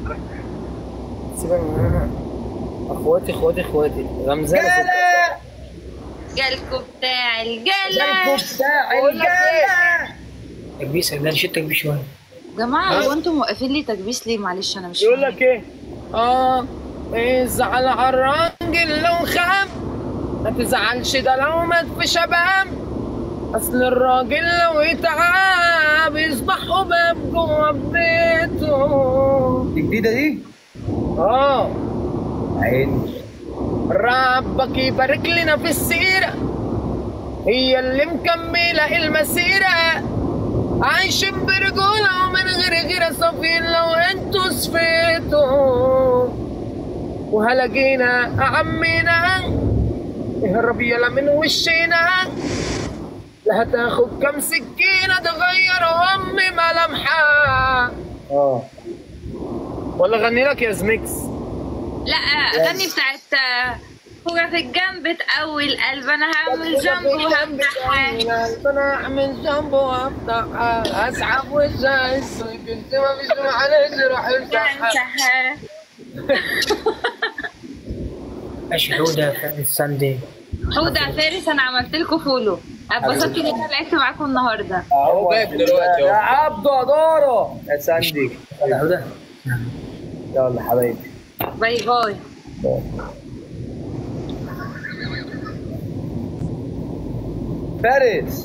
سيبك منها. اخواتي اخواتي اخواتي رمزان جالكوا بتاع جالكوا الجلة بتاع الجلة تكبيس يا رجاله شيل تكبيس شويه جماعة هو انتوا موقفين لي تكبيس ليه معلش انا مش يقول فاهمة. لك ايه اه ازعل على الراجل لو خاب ما تزعلش ده لو مات في شباب اصل الراجل لو يتعب يصبح قباب جوه بيته دي جديده دي اه عيني ربك يبارك لنا في السيرة هي اللي مكملة المسيرة عايشين برجولة ومن غير غير صافين لو انتوا صفيتوا وهلقينا عمينا اهرب يلا من وشينا لا هتاخد كم سكينة تغير أم ملامحها اه ولا غني لك يا زميكس لا اغني بتاعت فوقة في الجنب تقوي القلب انا هعمل جنب وهفتحها انا اعمل جنب وافتحها اسحب وشها كنت ما فيش معلش روح افتحها ماشي حوده الساندي حودة يا فارس انا عملت لكم فولو اتبسطت ان انا لعبت معاكم النهارده اهو جايب دلوقتي يا اهو. عبدو اداره يا ساندي يا حوده يلا حبايبي باي باي فارس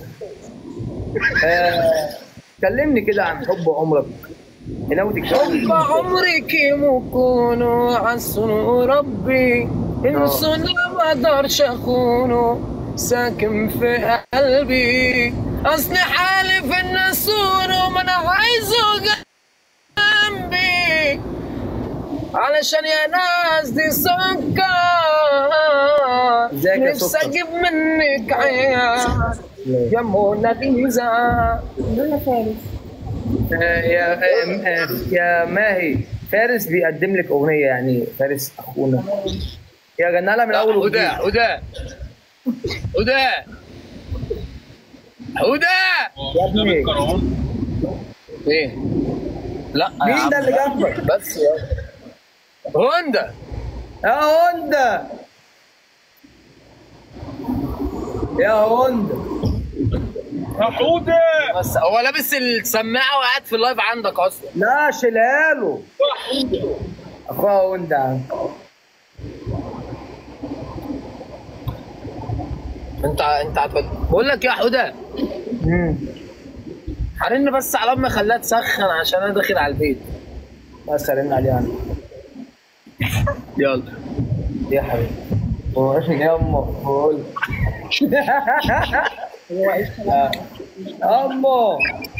آه، كلمني كده عن حب عمرك ناوي تتجوز حب عمرك مكونه عصنه ربي انسوني ما اقدرش اخونه ساكن في قلبي اصلي حالف ان اسونه ما انا عايزه جنبي علشان يا ناس دي سكر ازيك يا نفسي سكر؟ اجيب منك عيال يا منى ليزا آه، يا آه، آه، يا ماهي فارس بيقدم لك اغنيه يعني فارس اخونا يا غنى لها من اول وجديد. هدى هدى هدى هدى يا ابني ايه لا يا مين عم. ده اللي جنبك بس يا هوندا يا هوندا يا هوندا يا حوده بس هو لابس السماعه وقاعد في اللايف عندك اصلا لا شيلها له اخويا وندا انت انت هتبقى بقول لك يا حوده حرن بس على امي خليها تسخن عشان انا داخل على البيت بس رن عليها انا يلا يا حبيبي هو ايش يا امه بقول هو ايش امه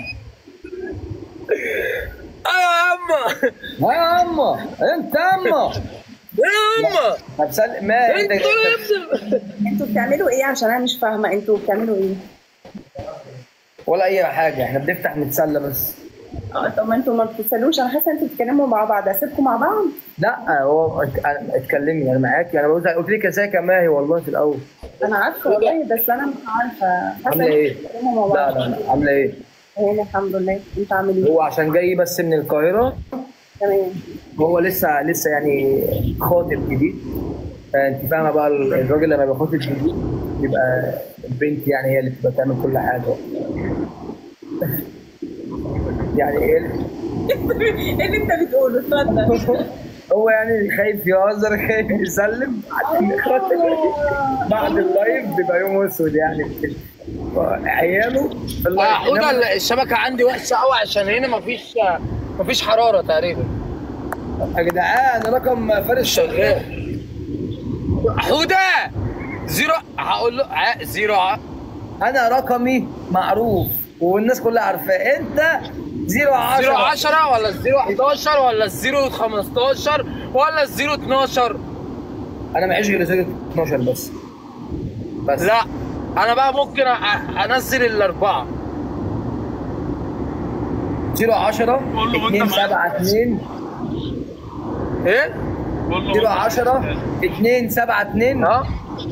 ايوه يا اما يا امه انت امه يا اما طب سل ما انت انتوا بتعملوا ايه عشان انا مش فاهمه انتوا بتعملوا ايه؟ ولا اي حاجه احنا بنفتح نتسلى بس اه طب ما انتوا ما بتتسالوش انا حاسه انتوا بتتكلموا مع بعض اسيبكم مع بعض لا هو ات- اتكلمي انا معاكي انا بقول قلت لك ازيك يا ماهي والله في الاول انا عارفه والله بس انا مش عارفه حاسه عامله ايه؟ انتوا بتتكلموا مع لا بعض لا لا عامله ايه؟ انا الحمد لله انت عامل ايه؟ هو عشان جاي بس من القاهره تمام هو لسه لسه يعني خاطب جديد فانت فاهمه بقى الراجل لما بيبقى خاطب جديد بيبقى البنت يعني هي اللي بتبقى تعمل كل حاجه يعني ايه ايه اللي انت بتقوله اتفضل هو يعني خايف يهزر خايف يسلم عشان خاطر بعد اللايف بيبقى يوم اسود يعني عياله في يا اللايف حوده إنما- الشبكه عندي وحشه قوي عشان هنا مفيش مفيش حراره تقريبا يا جدعان رقم فارس شغال حوده زيرو هقول له ع- زيرو ع- انا رقمي معروف والناس كلها عارفاه انت 010 زيرو 10 ولا الزيرو 11 ولا الزيرو 15 ولا الزيرو 12 انا معيش غير 012 بس بس لا انا بقى ممكن أ- انزل الاربعه 010 2 7 2 ايه 010 2 7 2 ها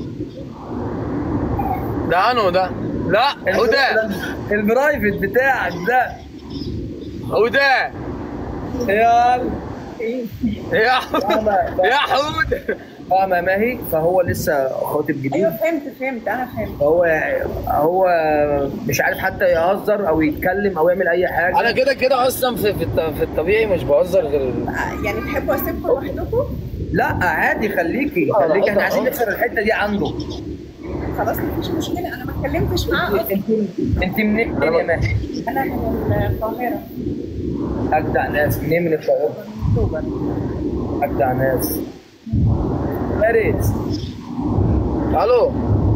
ده انو ده لا حوده البرايفت بتاعك ده حوده يلا يا حوده يا حوده فاهمة ماهي فهو لسه خاطب جديد ايوه فهمت فهمت انا فهمت فهو هو مش عارف حتى يهزر او يتكلم او يعمل اي حاجه انا كده كده اصلا في في الط- في الطبيعي مش بهزر غير يعني تحبوا اسيبكم لوحدكم؟ لا عادي خليكي آه، خليكي احنا آه، عايزين آه. نكسر الحته دي عنده خلاص مفيش مشكله انا ما اتكلمتش معاه اصلا انت انت منين يا ماهي؟ انا من القاهره اجدع ناس منين من القاهره؟ اكتوبر اجدع ناس فارس الو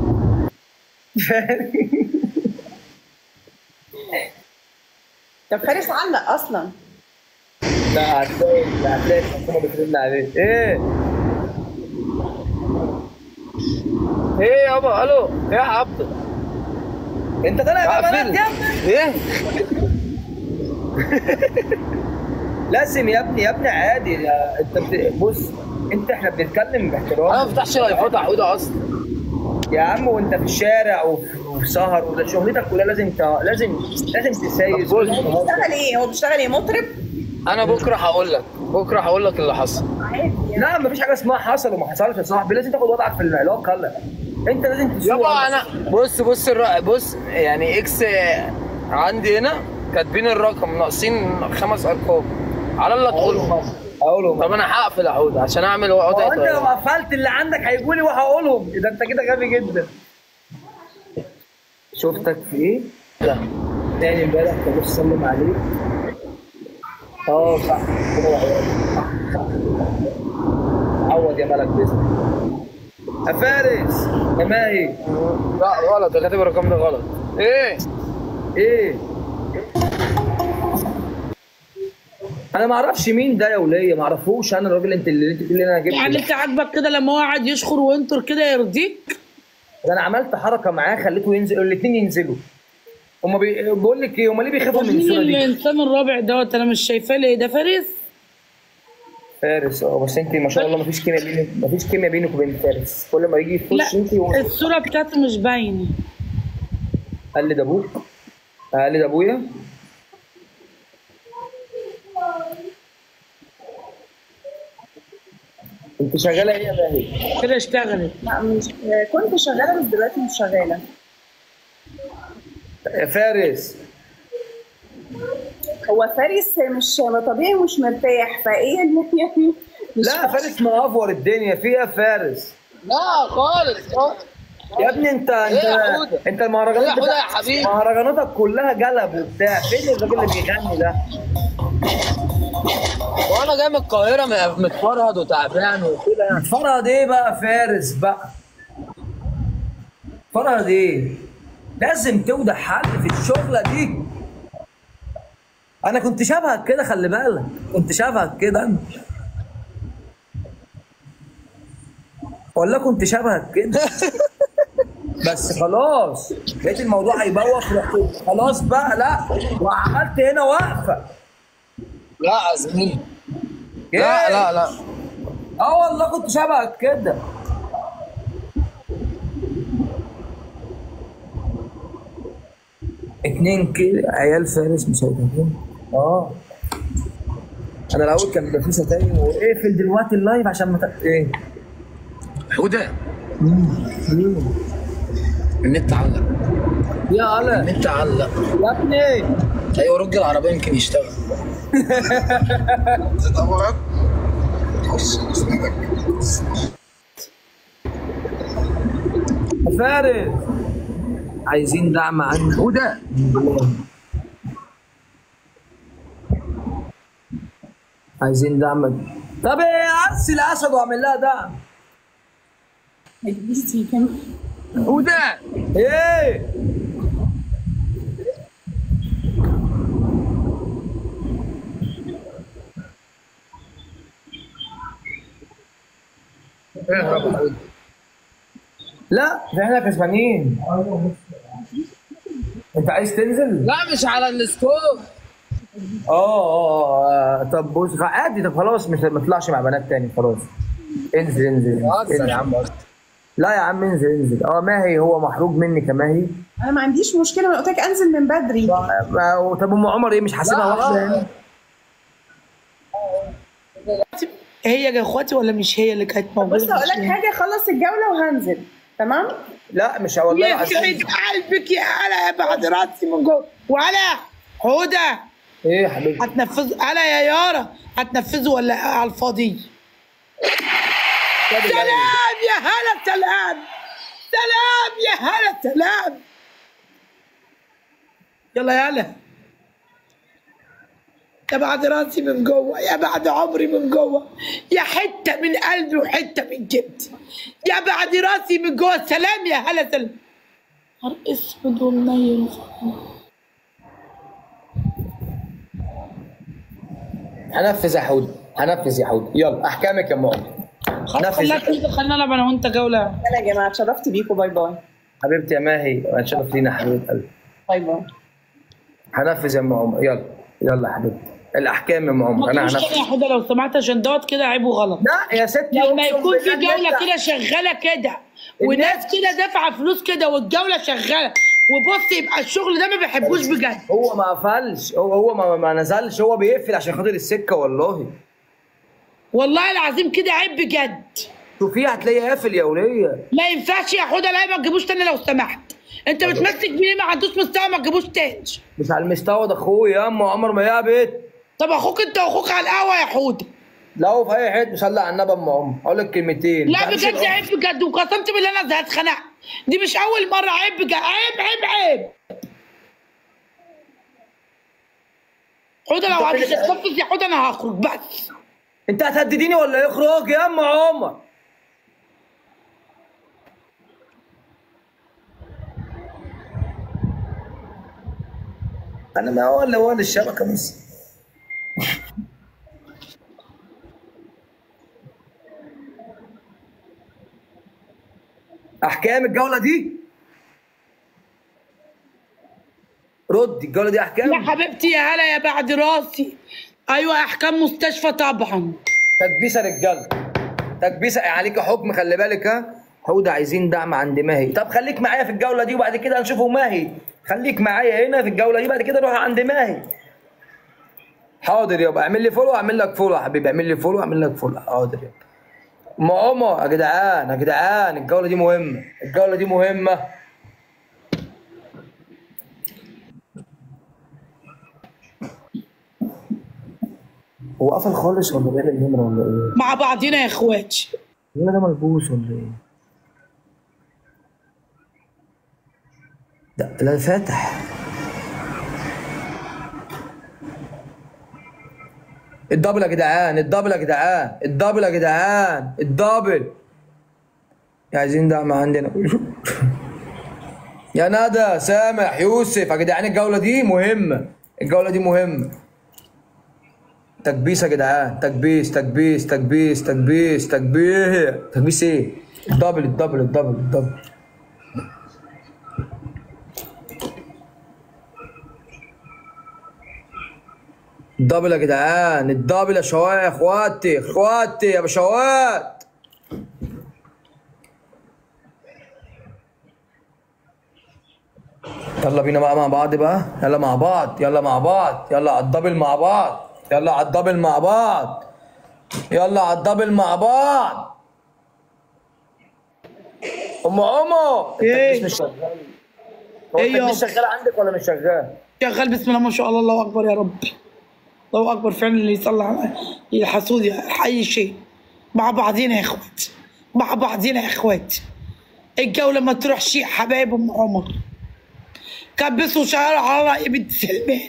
طب فارس علق اصلا لا هتلاقي لا هتلاقي الحكومه بترن عليه ايه ايه يابا الو ايه يا عبد انت طالع يا بقى بنات فيلم. يا ابني ايه لازم يا ابني يا ابني عادي يا انت بت... بص انت احنا بنتكلم باحترام انا ما بفتحش لايفات يا حوده اصلا يا عم وانت في الشارع وفي وفي سهر وده شغلتك كلها لازم ت... لازم لازم تسايس بص. بيشتغل ايه هو بيشتغل ايه مطرب انا بكره هقول لك بكره هقول لك اللي حصل عادي يعني لا مفيش حاجه اسمها حصل وما حصلش يا صاحبي لازم تاخد وضعك في العلاقه هلا انت لازم تسوق يابا انا بص بص الر... بص يعني اكس عندي هنا كاتبين الرقم ناقصين خمس ارقام على الله تقولهم اقولهم طب انا هقفل يا حوده عشان اعمل هو وضع انت لو قفلت اللي عندك هيجوا لي وهقولهم ده انت كده غبي جدا شفتك في ايه؟ ده تاني امبارح كان نفسي اسلم عليك اه صح هو صح عوض يا ملك باذن الله. يا فارس يا ماهي لا غلط كاتب الرقم ده غلط ايه ايه انا ما اعرفش مين ده يا وليه ما اعرفوش انا الراجل انت اللي انت بتقول لي انا جبت يعني ده. انت عاجبك كده لما هو قاعد يشخر وينطر كده يرضيك ده انا عملت حركه معاه خليته ينزل الاثنين ينزلوا هما بي... بقول لك ايه هما ليه بيخافوا من مين الصوره دي؟ الانسان الرابع دوت انا مش شايفاه ليه ده فارس فارس اه بس انت ما شاء الله ما فيش كيمياء بينك ما فيش كيمياء بينك وبين فارس كل ما يجي لا يخش انت و... الصوره بتاعته مش باينه قال لي ده ابوك قال لي ده ابويا انت شغاله ايه يا باهي؟ كده اشتغلت لا مش كنت شغاله بس دلوقتي مش شغاله يا فارس هو فارس مش طبيعي ومش مرتاح فايه اللي فيه لا فارس مأفور الدنيا في ايه يا فارس لا خالص خالص. يا ابني انت إيه يا انت حودة؟ انت المهرجانات إيه يا حودة يا بتاع- حبيبي؟ مهرجاناتك كلها جلب وبتاع فين الراجل اللي بيغني ده؟ وانا جاي من القاهره م- متفرهد وتعبان وكده يعني فرهد ايه بقى فارس بقى فرهد ايه لازم توضع حل في الشغله دي انا كنت شبهك كده خلي بالك كنت شبهك كده انت ولا كنت شبهك كده بس خلاص لقيت الموضوع هيبوخ رحت خلاص بقى لا وعملت هنا وقفه لا يا زميلي إيه؟ لا لا لا اه والله كنت شبهك كده اتنين كده عيال فارس مسيطرين اه انا الاول كان بيبقى في ستاير واقفل دلوقتي اللايف عشان ما ت- ايه حودة النت علق يا علق النت علق يا ابني ايوه رج العربيه يمكن يشتغل فارس عايزين دعم عن وده عايزين دعم طب ايه ارسل اسد واعمل لها دعم وده ايه لا ده احنا كسبانين انت عايز تنزل؟ لا مش على السكور اه اه آه، طب بص عادي طب خلاص مش ما تطلعش مع بنات تاني خلاص انزل انزل بهزر انزل. يا عم بهزر. لا يا عم انزل انزل اه ماهي هو محروق مني كماهي انا ما عنديش مشكله انا قلت لك انزل من بدري ما- طب ام عمر ايه مش حاسبها لا، وحشه آه. يعني هي يا اخواتي ولا مش هي اللي كانت موجوده بص هقول لك مش هي؟ حاجه خلص الجوله وهنزل تمام لا مش والله يخرب العظيم قلبك يا هلا يا بعد راسي من جوه ولا هدى ايه يا حبيبي هتنفذ هلا يا يارا هتنفذوا ولا على الفاضي سلام يا هلا سلام سلام يا هلا سلام يلا يا هلا يا بعد راسي من جوه يا بعد عمري من جوه يا حته من قلبي وحته من كبدي يا بعد راسي من جوه سلام يا هلا سلام نهار اسود ومنيل هنفذ يا حود هنفذ يا حود يلا احكامك يا ام عمر خلاص نفذ خلاك كده خلينا نلعب انا وانت جوله يلا يا جماعه اتشرفت بيكم باي باي حبيبتي يا ماهي اتشرف لينا حبيبه قلبي باي باي هنفذ يا ام عمر يلا يلا يا حبيبتي الاحكام يا ام عمر ما انا تقولش كده يا هنفذ حوده لو سمعت عشان دوت كده عيب وغلط لا يا ستي لما أقسم يكون في بالله جوله نفتح. كده شغاله كده وناس كده دافعه فلوس كده والجوله شغاله وبص يبقى الشغل ده ما بيحبوش بجد هو ما قفلش هو هو ما, ما نزلش هو بيقفل عشان خاطر السكه والله والله العظيم كده عيب بجد شوفيه هتلاقيه قافل يا وليه ما ينفعش يا حوده لا ما تجيبوش تاني لو سمحت انت بتمسك بيه ما عندوش مستوى ما تجيبوش تاني مش على المستوى ده اخويا يا ام عمر ما يا بيت طب اخوك انت واخوك على القهوه يا حوده لو في اي حته صلي على النبي يا ام عمر اقول لك كلمتين لا تعرفش بجد الأم- عيب بجد وقسمت بالله انا زهقت اتخنقت دي مش اول مره عيب بجد عيب عيب عيب حوده لو عايز تتنفس يا حوده انا هخرج بس انت هتهدديني ولا اخرج يا ام عمر انا ما هو اللي هو الشبكه بس احكام الجوله دي رد الجوله دي احكام يا حبيبتي يا هلا يا بعد راسي ايوه احكام مستشفى طبعا تكبيسه رجاله تكبيسه عليك حكم خلي بالك ها حوده عايزين دعم عند ماهي طب خليك معايا في الجوله دي وبعد كده هنشوفه ماهي خليك معايا هنا في الجوله دي بعد كده روح عند ماهي حاضر يابا اعمل لي فولو اعمل لك فولو يا حبيبي اعمل لي فولو اعمل لك فولو حاضر يابا ماما يا جدعان يا جدعان الجوله دي مهمه الجوله دي مهمه هو قفل خالص ولا بيعمل نمره ولا ايه؟ مع بعضينا يا اخواتي الولد ده ملبوس ولا ايه؟ لا لا فاتح الدبل يا جدعان الدبل يا جدعان الدبل يا جدعان الدبل يا عايزين دعم عندنا يا ندى سامح يوسف يا جدعان الجولة دي مهمة الجولة دي مهمة تكبيس يا جدعان تكبيس تكبيس تكبيس تكبيس تكبيس تكبيس ايه؟ الدبل الدبل الدبل الدبل الدبل يا جدعان الدبل يا شوات يا اخواتي اخواتي يا بشوات يلا بينا بقى مع بعض بقى يلا مع بعض يلا مع بعض يلا على الدبل مع بعض يلا على الدبل مع بعض يلا على الدبل مع بعض ام عمو ايه مش شغال هو ايه التكبيس يابا؟ شغال عندك ولا مش شغال؟ شغال بسم الله ما شاء الله الله اكبر يا رب الله اكبر فعلا اللي يصلى على الحسود يا اي شيء مع بعضينا يا اخوات مع بعضينا يا اخوات الجوله ما تروح شيء حبايب ام عمر كبسوا شعر على راي بنت سلمان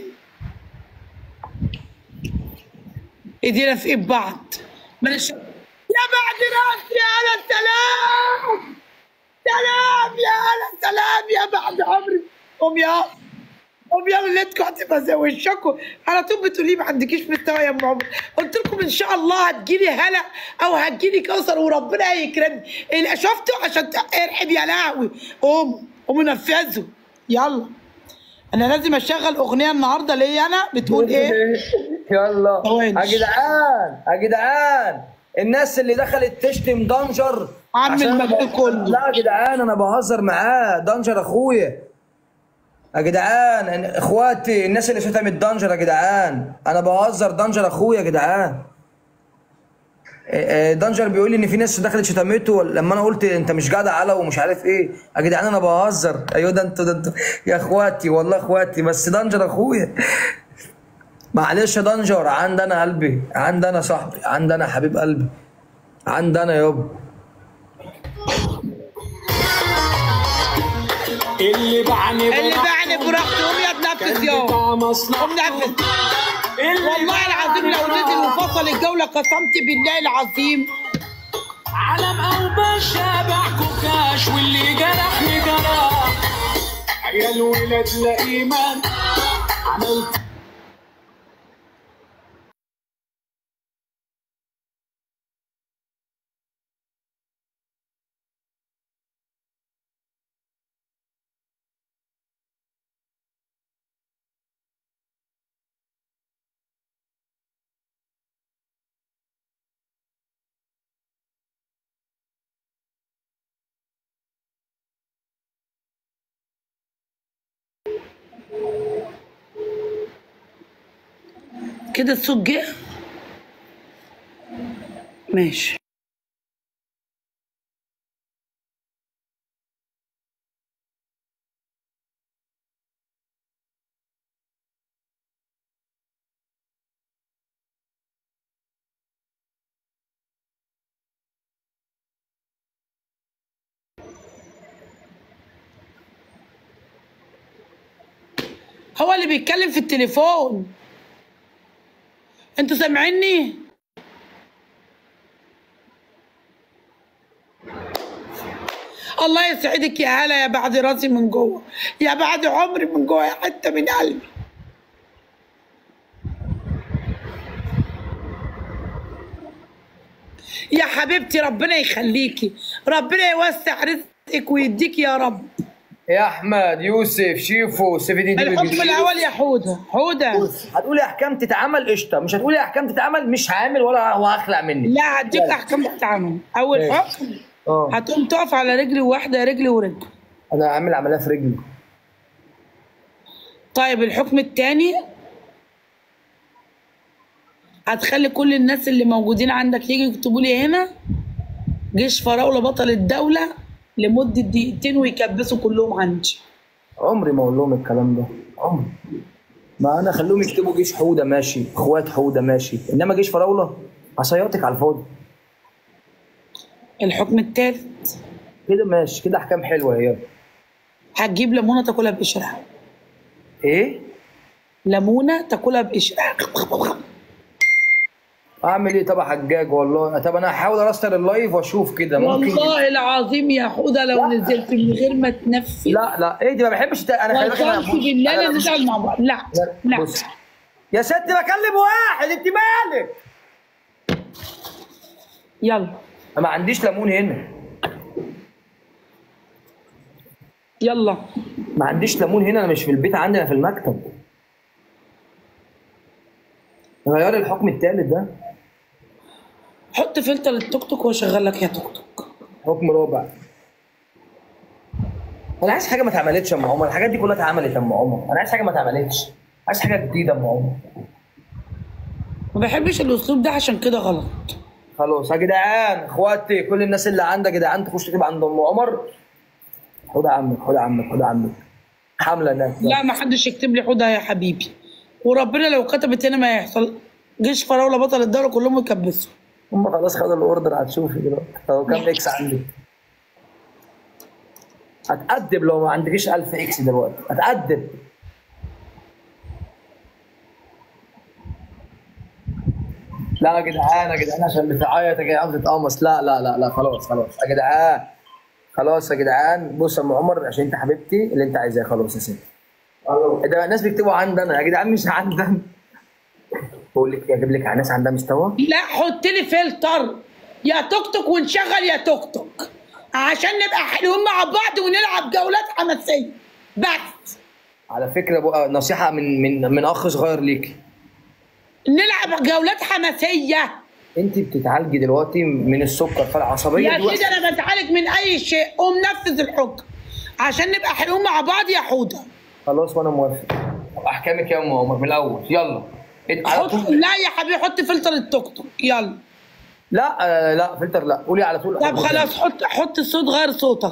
ايدينا في ايد بعض مالش يا بعد راسي يا هلا سلام سلام يا هلا سلام يا بعد عمري قوم يا قوم يلا ليتكم هتبقى زي وشكم على طول بتقولي ما عندكيش مستوى يا ام عمر قلت لكم ان شاء الله هتجيلي هلا او هتجيلي كوثر وربنا هيكرمني اللي شفتوا عشان ارحب يا لهوي قوموا قوموا نفذوا يلا انا لازم اشغل اغنيه النهارده ليا انا بتقول ايه يلا ثواني. يا جدعان يا جدعان الناس اللي دخلت تشتم دنجر عم عشان أنا المجال بهزر- كله. لا يا جدعان انا بهزر معاه دنجر اخويا يا جدعان أنا- اخواتي الناس اللي شتمت دنجر يا جدعان انا بهزر دنجر اخويا يا جدعان إيه، إيه، دنجر بيقول لي ان في ناس دخلت شتمته لما انا قلت انت مش جدع على ومش عارف ايه يا جدعان انا بهزر ايوه ده انتوا ده انتوا يا اخواتي والله اخواتي بس دنجر اخويا معلش يا دنجر عندي انا قلبي عندي انا صاحبي عندي انا حبيب قلبي عندي انا يابا اللي بعني اللي بعني براحته قوم يا تنفس يا قوم نفس والله العظيم لو نزل وفصل الجوله قسمت بالله العظيم علم او بشابع كوكاش واللي جرحني جرح يا الولاد لا ايمان عملت كده الصوت جه ماشي هو اللي بيتكلم في التليفون انتوا سامعيني الله يسعدك يا هلا يا بعد راسي من جوه يا بعد عمري من جوه يا حته من قلبي يا حبيبتي ربنا يخليكي ربنا يوسع رزقك ويديك يا رب يا احمد يوسف شيفو سيفي دي دي الحكم الاول يا حوده حوده هتقولي احكام تتعمل قشطه مش هتقولي احكام تتعمل مش هعمل ولا وهخلع منك لا هديك احكام تتعمل اول ماشي. حكم اه هتقوم تقف على رجل واحده رجل ورجل انا هعمل عمليه في رجلي طيب الحكم الثاني هتخلي كل الناس اللي موجودين عندك يجي يكتبوا لي هنا جيش فراولة بطل الدولة لمدة دقيقتين ويكبسوا كلهم عندي عمري ما اقول لهم الكلام ده عمري ما انا خليهم يكتبوا جيش حوده ماشي اخوات حوده ماشي انما جيش فراوله عصاياتك على الفاضي الحكم الثالث كده ماشي كده احكام حلوه هي هتجيب ليمونه تاكلها بقشرها ايه ليمونه تاكلها بقشرها اعمل ايه طب يا حجاج والله طب انا هحاول ارستر اللايف واشوف كده ممكن والله العظيم يا حوده لو نزلت من غير ما تنفذ لا لا ايه دي ما بحبش الت- انا خلي بالك أنا والله بالله أنا لا مش- نزعل مع بعض لا لا بص يا ستي بكلم واحد انت مالك يلا ما عنديش ليمون هنا يلا ما عنديش ليمون هنا انا مش في البيت عندي انا في المكتب غير الحكم الثالث ده حط فلتر التوك توك واشغل لك يا توك توك حكم رابع انا عايز حاجه ما اتعملتش يا ام عمر الحاجات دي كلها اتعملت يا ام عمر انا عايز حاجه ما اتعملتش عايز حاجه جديده يا ام عمر ما بحبش الاسلوب ده عشان كده غلط خلاص يا جدعان اخواتي كل الناس اللي عندها يا جدعان تخش تكتب عند ام عمر خد عمك خد عمك خد عمك حمله هناك لا ما حدش يكتب لي حوده يا حبيبي وربنا لو كتبت هنا ما يحصل جيش فراوله بطل الدوري كلهم يكبسوا هم خلاص خدوا الاوردر هتشوفي دلوقتي هو كام اكس عندك هتأدب لو ما عندكيش 1000 اكس دلوقتي هتأدب لا يا جدعان يا جدعان عشان بتعيط يا جدعان بتتقمص لا لا لا لا خلاص خلاص يا جدعان خلاص يا جدعان بص يا ام عمر عشان انت حبيبتي اللي انت عايزاه خلاص يا ستي ده الناس بيكتبوا عندنا يا جدعان مش عندنا بقول لك اجيب لك على ناس عندها مستوى لا حط لي فلتر يا توك توك ونشغل يا توك توك عشان نبقى حلوين مع بعض ونلعب جولات حماسيه بس على فكره بقى نصيحه من من من اخ صغير ليكي نلعب جولات حماسيه انت بتتعالجي دلوقتي من السكر فالعصبيه يا دلوقتي سيدي انا بتعالج من اي شيء قوم نفذ الحكم عشان نبقى حلوين مع بعض يا حوده خلاص وانا موافق احكامك يا ام عمر من الاول يلا ات- على حط طول لا يا حبيبي حط فلتر التوك توك يلا لا آه لا فلتر لا قولي على طول طب خلاص حط حط الصوت غير صوتك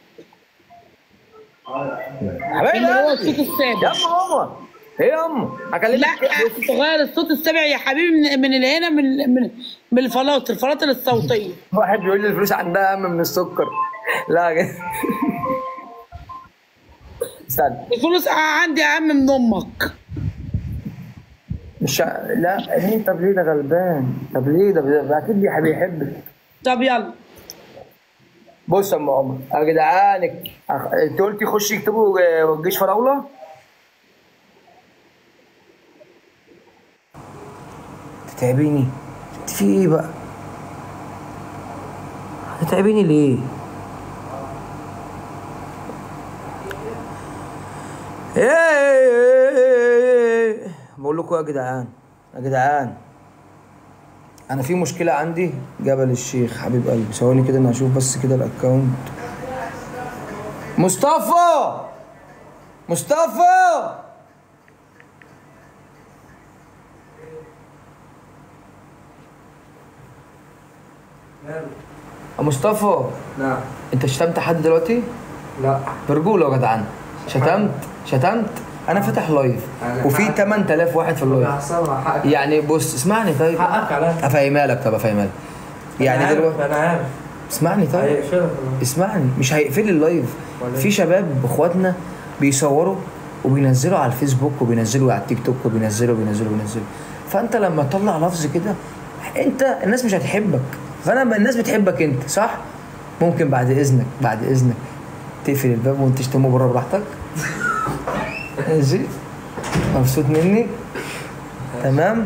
حبايبي اللي هو قلبي. الصوت السابع يا ام عمر ايه يا ام هكلمك لا تغير الصوت السابع يا حبيبي من من اللي هنا من من من الفلاتر الفلاتر الصوتيه واحد بيقول لي الفلوس عندها اهم من السكر لا يا جدع. استنى الفلوس عندي اهم من امك مش ع- لا ايه طب ليه ده غلبان طب ليه ده ده اكيد بيحب بيحبك طب يلا بص يا ام عمر يا جدعان أخ- انت قلتي خشي اكتبوا آه، جيش فراوله تتعبيني انت في ايه بقى هتتعبيني ليه ايه بقول لكم يا جدعان يا جدعان انا في مشكله عندي جبل الشيخ حبيب قلبي ثواني كده انا هشوف بس كده الاكونت مصطفى مصطفى يا مصطفى نعم انت شتمت حد دلوقتي؟ لا برجوله يا جدعان شتمت شتمت انا فاتح لايف وفي 8000 واحد في اللايف هحسبها حقك يعني بص اسمعني طيب حقك عليا افهمها لك طب افهمها لك يعني أنا عارف، دلوقتي انا عارف اسمعني طيب هيقفلك اسمعني مش هيقفل اللايف في شباب اخواتنا بيصوروا وبينزلوا على الفيسبوك وبينزلوا على التيك توك وبينزلوا وبينزلوا وبينزلوا فانت لما تطلع لفظ كده انت الناس مش هتحبك فانا الناس بتحبك انت صح ممكن بعد اذنك بعد اذنك تقفل الباب وانت تشتمه بره براحتك ماشي مبسوط مني تمام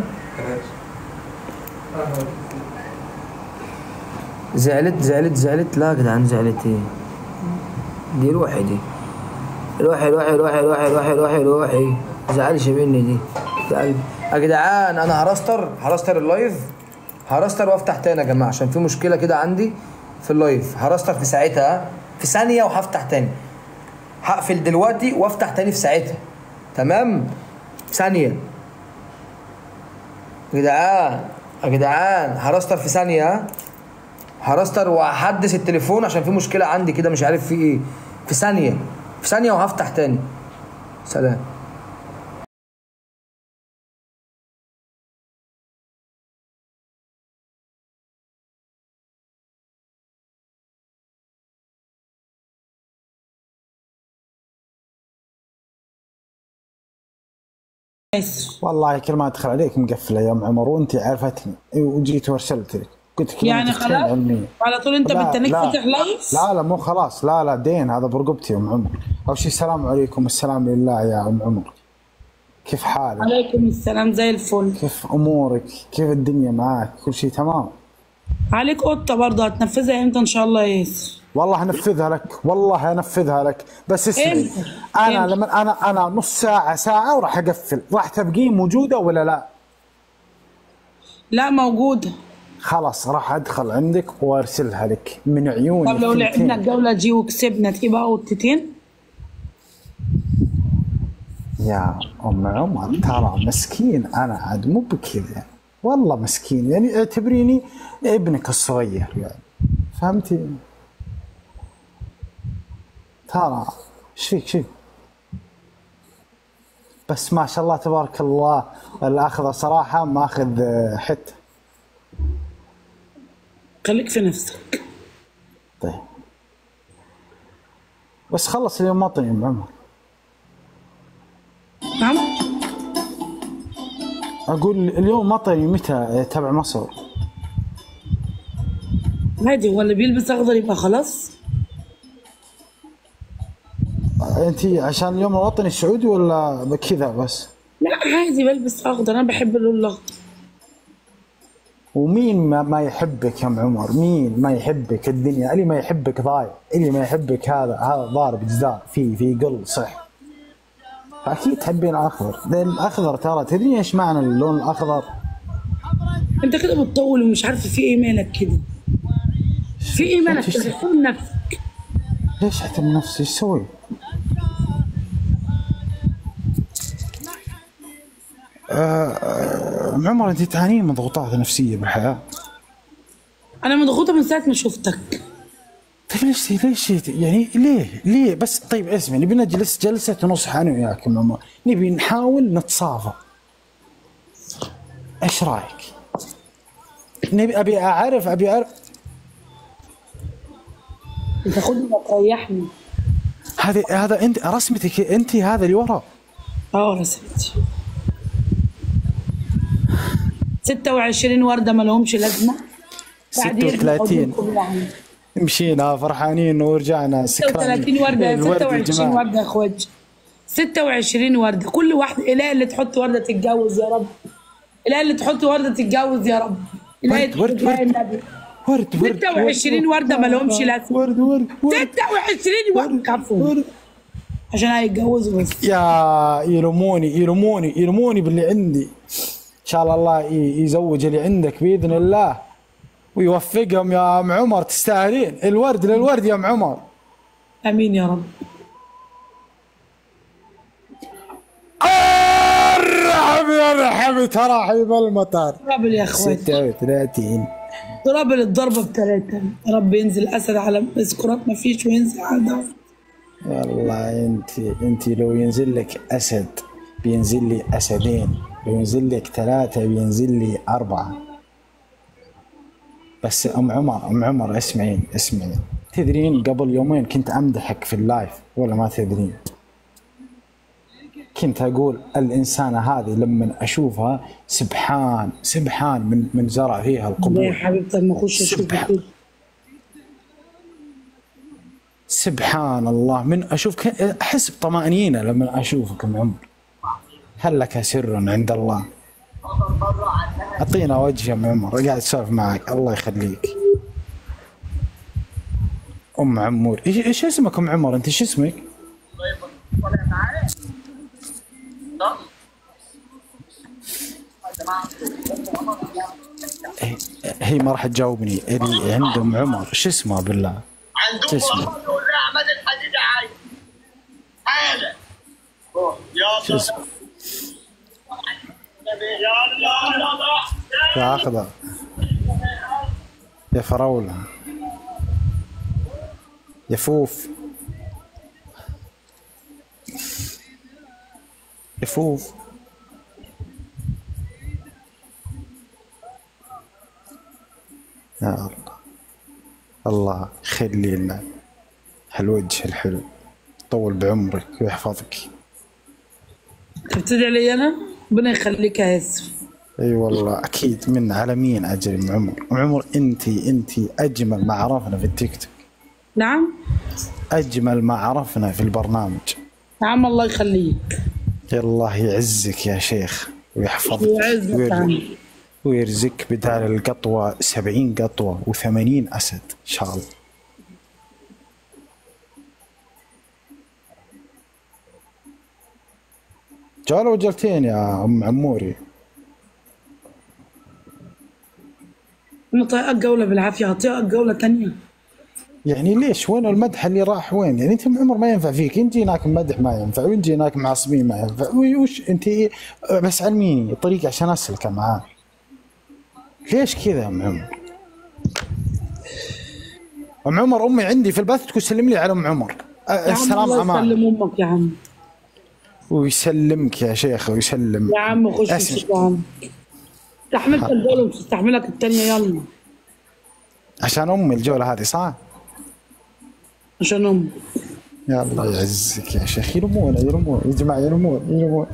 زعلت زعلت زعلت لا يا جدعان زعلت ايه دي روحي دي روحي روحي روحي روحي روحي روحي روحي زعلش مني دي يا قلبي يا جدعان انا هرستر هرستر اللايف هرستر وافتح تاني يا جماعه عشان في مشكله كده عندي في اللايف هرستر في ساعتها ها؟ في ثانيه وهفتح تاني هقفل دلوقتي وافتح تاني في ساعتها تمام ثانيه يا جدعان يا جدعان هرستر في ثانيه ها؟ هرستر وهحدث التليفون عشان في مشكله عندي كده مش عارف في ايه في ثانيه في ثانيه وهفتح تاني سلام والله كل ما ادخل عليك مقفله يا ام عمر وانت عرفتني وجيت وارسلت لك قلت لك يعني كلمتك خير خلاص علمية. على طول انت لا- بالتنك لا. فاتح لايف لا لا مو خلاص لا لا دين هذا برقبتي يا ام عمر اول شيء السلام عليكم السلام لله يا ام عمر كيف حالك؟ عليكم السلام زي الفل كيف امورك؟ كيف الدنيا معك؟ كل شيء تمام؟ عليك قطه برضه هتنفذها امتى ان شاء الله يا ياسر والله هنفذها لك والله هنفذها لك بس اسمعي امتى؟ انا امتى؟ لما انا انا نص ساعه ساعه وراح اقفل راح تبقين موجوده ولا لا؟ لا موجوده خلاص راح ادخل عندك وارسلها لك من عيوني طب لو الثنتين. لعبنا الجوله دي وكسبنا تبقى قطتين يا ام عمر ترى مسكين انا عاد مو بكذا والله مسكين يعني اعتبريني ابنك الصغير يعني فهمتي؟ ترى ايش فيك شيء بس ما شاء الله تبارك الله الاخذ صراحه ماخذ آه، حته خليك في نفسك طيب بس خلص اليوم وطني يا ام عمر نعم اقول اليوم وطني متى تبع مصر عادي هو اللي بيلبس اخضر يبقى خلاص انت عشان اليوم الوطني السعودي ولا كذا بس لا عادي بلبس اخضر انا بحب اللون الاخضر ومين ما, ما يحبك يا ام عمر مين ما يحبك الدنيا اللي ما يحبك ضايع اللي ما يحبك هذا هذا ضارب جدار في في قل صح اكيد تحبين الاخضر لان الاخضر ترى تدري ايش معنى اللون الاخضر انت كده بتطول ومش عارف في ايه مالك كده في ايه مالك تحترم نفسك ليش احترم نفسي ايش اسوي؟ آه، آه، ام عمر انت تعانين من ضغوطات نفسيه بالحياه انا مضغوطه من ساعه ما شفتك طيب ليش ليش يعني ليه ليه بس طيب اسمع نبي نجلس جلسه نصح انا وياك يا ام عمر نبي نحاول نتصافى ايش رايك؟ نبي ابي اعرف ابي اعرف انت خدني وتريحني هذه هذا انت رسمتك انت هذا اللي ورا اه رسمتي 26 ورده ما لهمش لازمه بعد يرجعوا 36 يقولوا يعني. مشينا فرحانين ورجعنا سكرانين 36 ورده الورد 26 الجماعي. ورده يا اخواتي 26 ورده كل واحده اله اللي تحط ورده تتجوز يا رب اله اللي تحط ورده تتجوز يا رب اله ورد- ورد- تحط النبي ورد ورد 26 ورده ما لهمش لازمه ورد ورد 26 ورده كفو عشان هيتجوزوا بس يا يلوموني يلوموني يلوموني باللي عندي ان شاء الله الله ي- يزوج اللي عندك باذن الله ويوفقهم يا ام عمر تستاهلين الورد للورد يا ام عمر امين يا رب ارحب يا رحب ترحب المطر ترابل يا اخواتي 36 ترابل الضربه بثلاثه يا رب ينزل اسد على اسكورات ما فيش وينزل على دور والله انت انت لو ينزل لك اسد بينزل لي اسدين لو ينزل لك ثلاثة بينزل لي أربعة بس أم عمر أم عمر اسمعين اسمعين تدرين قبل يومين كنت أمدحك في اللايف ولا ما تدرين كنت أقول الإنسانة هذه لما أشوفها سبحان سبحان من من زرع فيها يا القبول حبيبتي لما اخش اشوف كده سبحان الله من اشوف ك- احس بطمانينه لما اشوفك ام عمر هل لك سر عند الله اعطينا وجه يا ام عمر قاعد اسولف معك الله يخليك ام عمور ايش ايش اسمك ام عمر انت ايش اسمك؟ هي- هي ما راح تجاوبني اللي عند ام عمر شو اسمها بالله؟ شو اسمه؟ احمد الحديد عايز حالا شو اسمه؟ يا اخضر يا فراولة يا فوف يا فوف يا الله الله يخلي لنا هالوجه الحلو طول بعمرك ويحفظك تبتدي علي انا ربنا يخليك يا ياسر اي والله اكيد من على مين اجري ام عمر ام عمر انت انت اجمل ما عرفنا في التيك توك نعم اجمل ما عرفنا في البرنامج نعم الله يخليك الله يعزك يا شيخ ويحفظك ويعزك وير- عني. ويرزقك بدال القطوة سبعين قطوة وثمانين أسد إن شاء الله جوله وجلتين يا أم عموري انا طايقة جولة بالعافية هطيقك جولة تانية يعني ليش وين المدح اللي راح وين يعني انت ام عمر ما ينفع فيك انت هناك مدح ما ينفع وانت هناك معصبين ما ينفع وش انت بس علميني الطريق عشان اسلك معاه ليش كذا يا ام عمر ام عمر امي عندي في البث تقول سلم لي على ام عمر أ- يا عم السلام الله امان يسلم امك يا عم ويسلمك يا شيخ ويسلم يا عم خش اسمع. في يا عم استحملت الجولة مش استحملك التانية يلا عشان امي الجوله هذه صح؟ عشان امك يا الله يعزك يا شيخ يرمون يرمون يا جماعه يرمون يرمون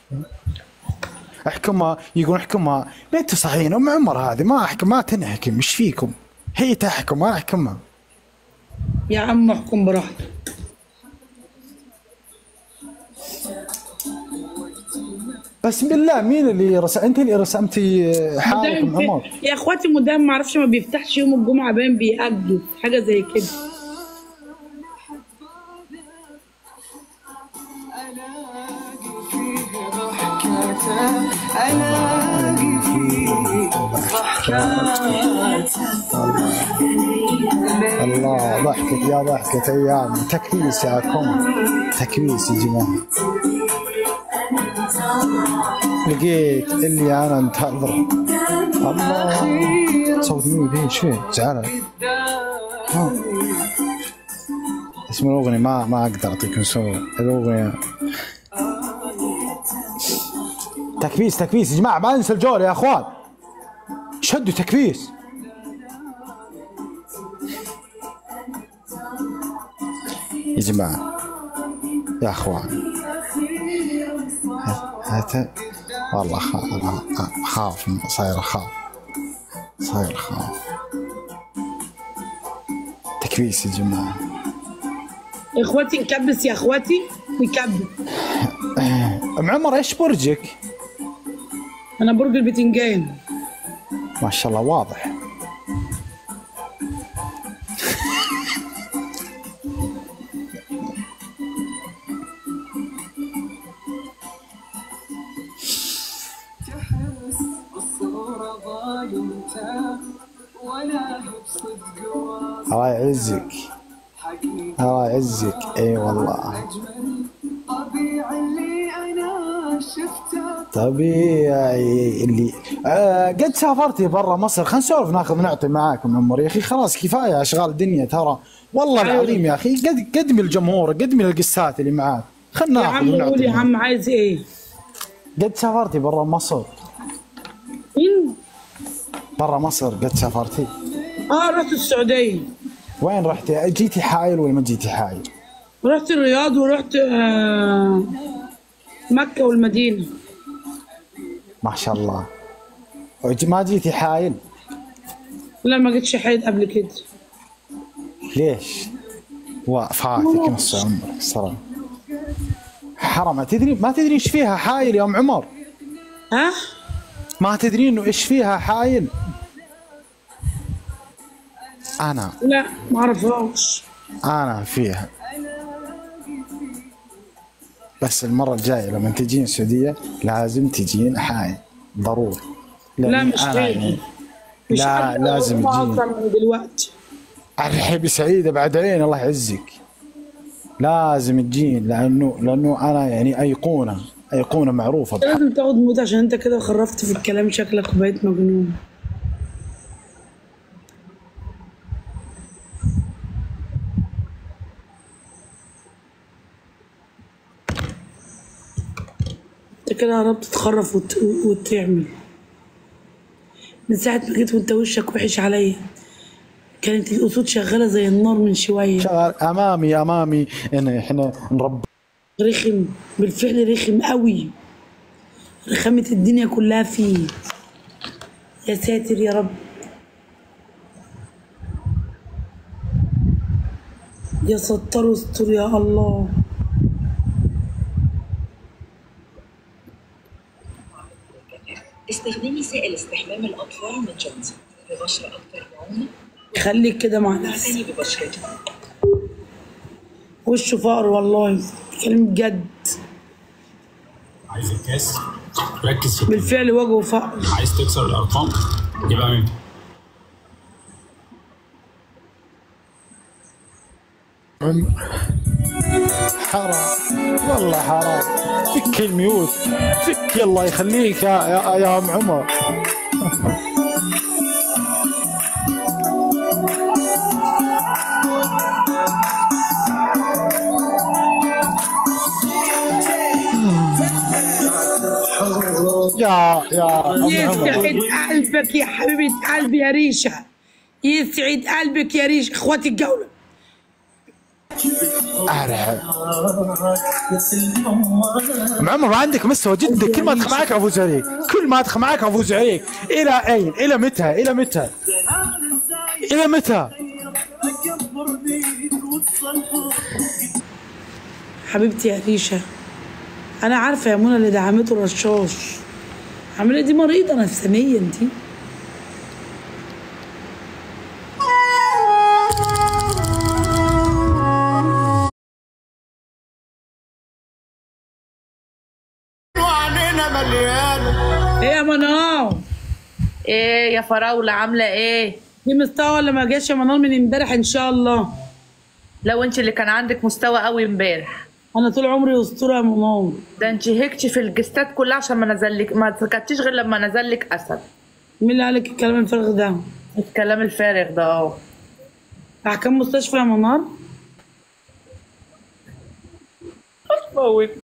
احكمها يقول احكمها ليه تصحين ام عمر هذه ما احكم ما تنحكم ايش فيكم؟ هي تحكم ما احكمها يا عم احكم براحتك بس بالله مين اللي رسم انت اللي رسمتي حالك ام مدام عمر يا اخواتي مدام ما اعرفش ما بيفتحش يوم الجمعة باين بيأجل حاجة زي كده الله ضحكت يا ضحكة ايام تكبيس يا كم تكبيس يا جماعه لقيت اللي انا انتظره الله صوت مين ذي ايش فيه؟ زعلان ها. اسم الاغنيه ما ما اقدر اعطيكم صوت الاغنيه تكبيس تكبيس يا جماعه ما ننسى الجول يا اخوان شدوا تكبيس يا جماعه يا اخوان هات والله خا- خاف صاير اخاف صاير اخاف تكبيس يا جماعه يا اخواتي نكبس يا اخواتي نكبس ام عمر ايش برجك؟ انا برج البتنجان ما شاء الله واضح الله يعزك الله يعزك اي والله طبيعي اللي آه قد سافرتي برا مصر خلينا نسولف ناخذ نعطي معاكم عمر يا اخي خلاص كفايه اشغال دنيا ترى والله العظيم يا اخي قد قدمي الجمهور قدمي القسات اللي معاك خلنا يا ناخذ عم قول ونعطي يا عم عايز ايه قد سافرتي برا مصر مين برا مصر قد سافرتي اه رحت السعودية وين رحتي جيتي حايل ولا ما جيتي حايل رحت الرياض ورحت آه مكة والمدينة ما شاء الله وج- ما جيتي حايل لا ما جيتش حيد قبل كده ليش؟ وفاتك نص عمرك الصراحة حرام تدري ما تدري ايش فيها حايل يا ام عمر ها؟ ما تدري انه ايش فيها حايل انا لا ما اعرفهاش انا فيها بس المرة الجاية لما تجين السعودية لازم تجين حايل ضروري لا لأن مش أنا حايل. يعني مش لا قادرة لازم أروح تجين أصلاً من دلوقتي الرحيب سعيدة بعد عين الله يعزك لازم تجين لانه لانه انا يعني ايقونه ايقونه معروفه أنت لازم تاخد موت عشان انت كده خرفت في الكلام شكلك وبقيت مجنون انت كده قربت تتخرف وت... وتعمل من ساعة ما جيت وانت وشك وحش عليا كانت الأسود شغالة زي النار من شوية شغال امامي امامي ان احنا نربي رخم بالفعل رخم قوي رخامة الدنيا كلها فيه يا ساتر يا رب يا ستار واستر يا الله استخدمي سائل استحمام الأطفال من جونسون ببشرة أكثر نعومة خليك كده مع نفسك واعتني ببشرتك وشه فقر والله كلام بجد عايز الكاس ركز في الكلمة. بالفعل وجهه فقر عايز تكسر الارقام جيبها مني حرام والله حرام فك الميوت فك الله يخليك يا يا, يا ام عمر يا يا ام يسعد عمر قلبك يا حبيبة قلبي يا ريشة يسعد قلبك يا ريشة اخواتي الجولة أرعب. ام عمر ما عندك مستوى جدا كل ما ادخل معك افوز عليك كل ما ادخل معك افوز عليك الى اين الى متى الى متى الى متى حبيبتي يا ريشة أنا عارفة يا منى اللي دعمته رشاش عاملة دي مريضة نفسانيا دي وعلينا مليان ايه يا منار ايه يا فراولة عاملة ايه؟ في مستوى ولا ما جاش يا منار من امبارح ان شاء الله لو انت اللي كان عندك مستوى قوي امبارح انا طول عمري اسطوره يا منار ده انت هيكتي في الجستات كلها عشان ما نزلك ما سكتيش غير لما نزلك اسد مين اللي قالك الكلام الفارغ ده؟ الكلام الفارغ ده اه احكام مستشفى يا منار هتموت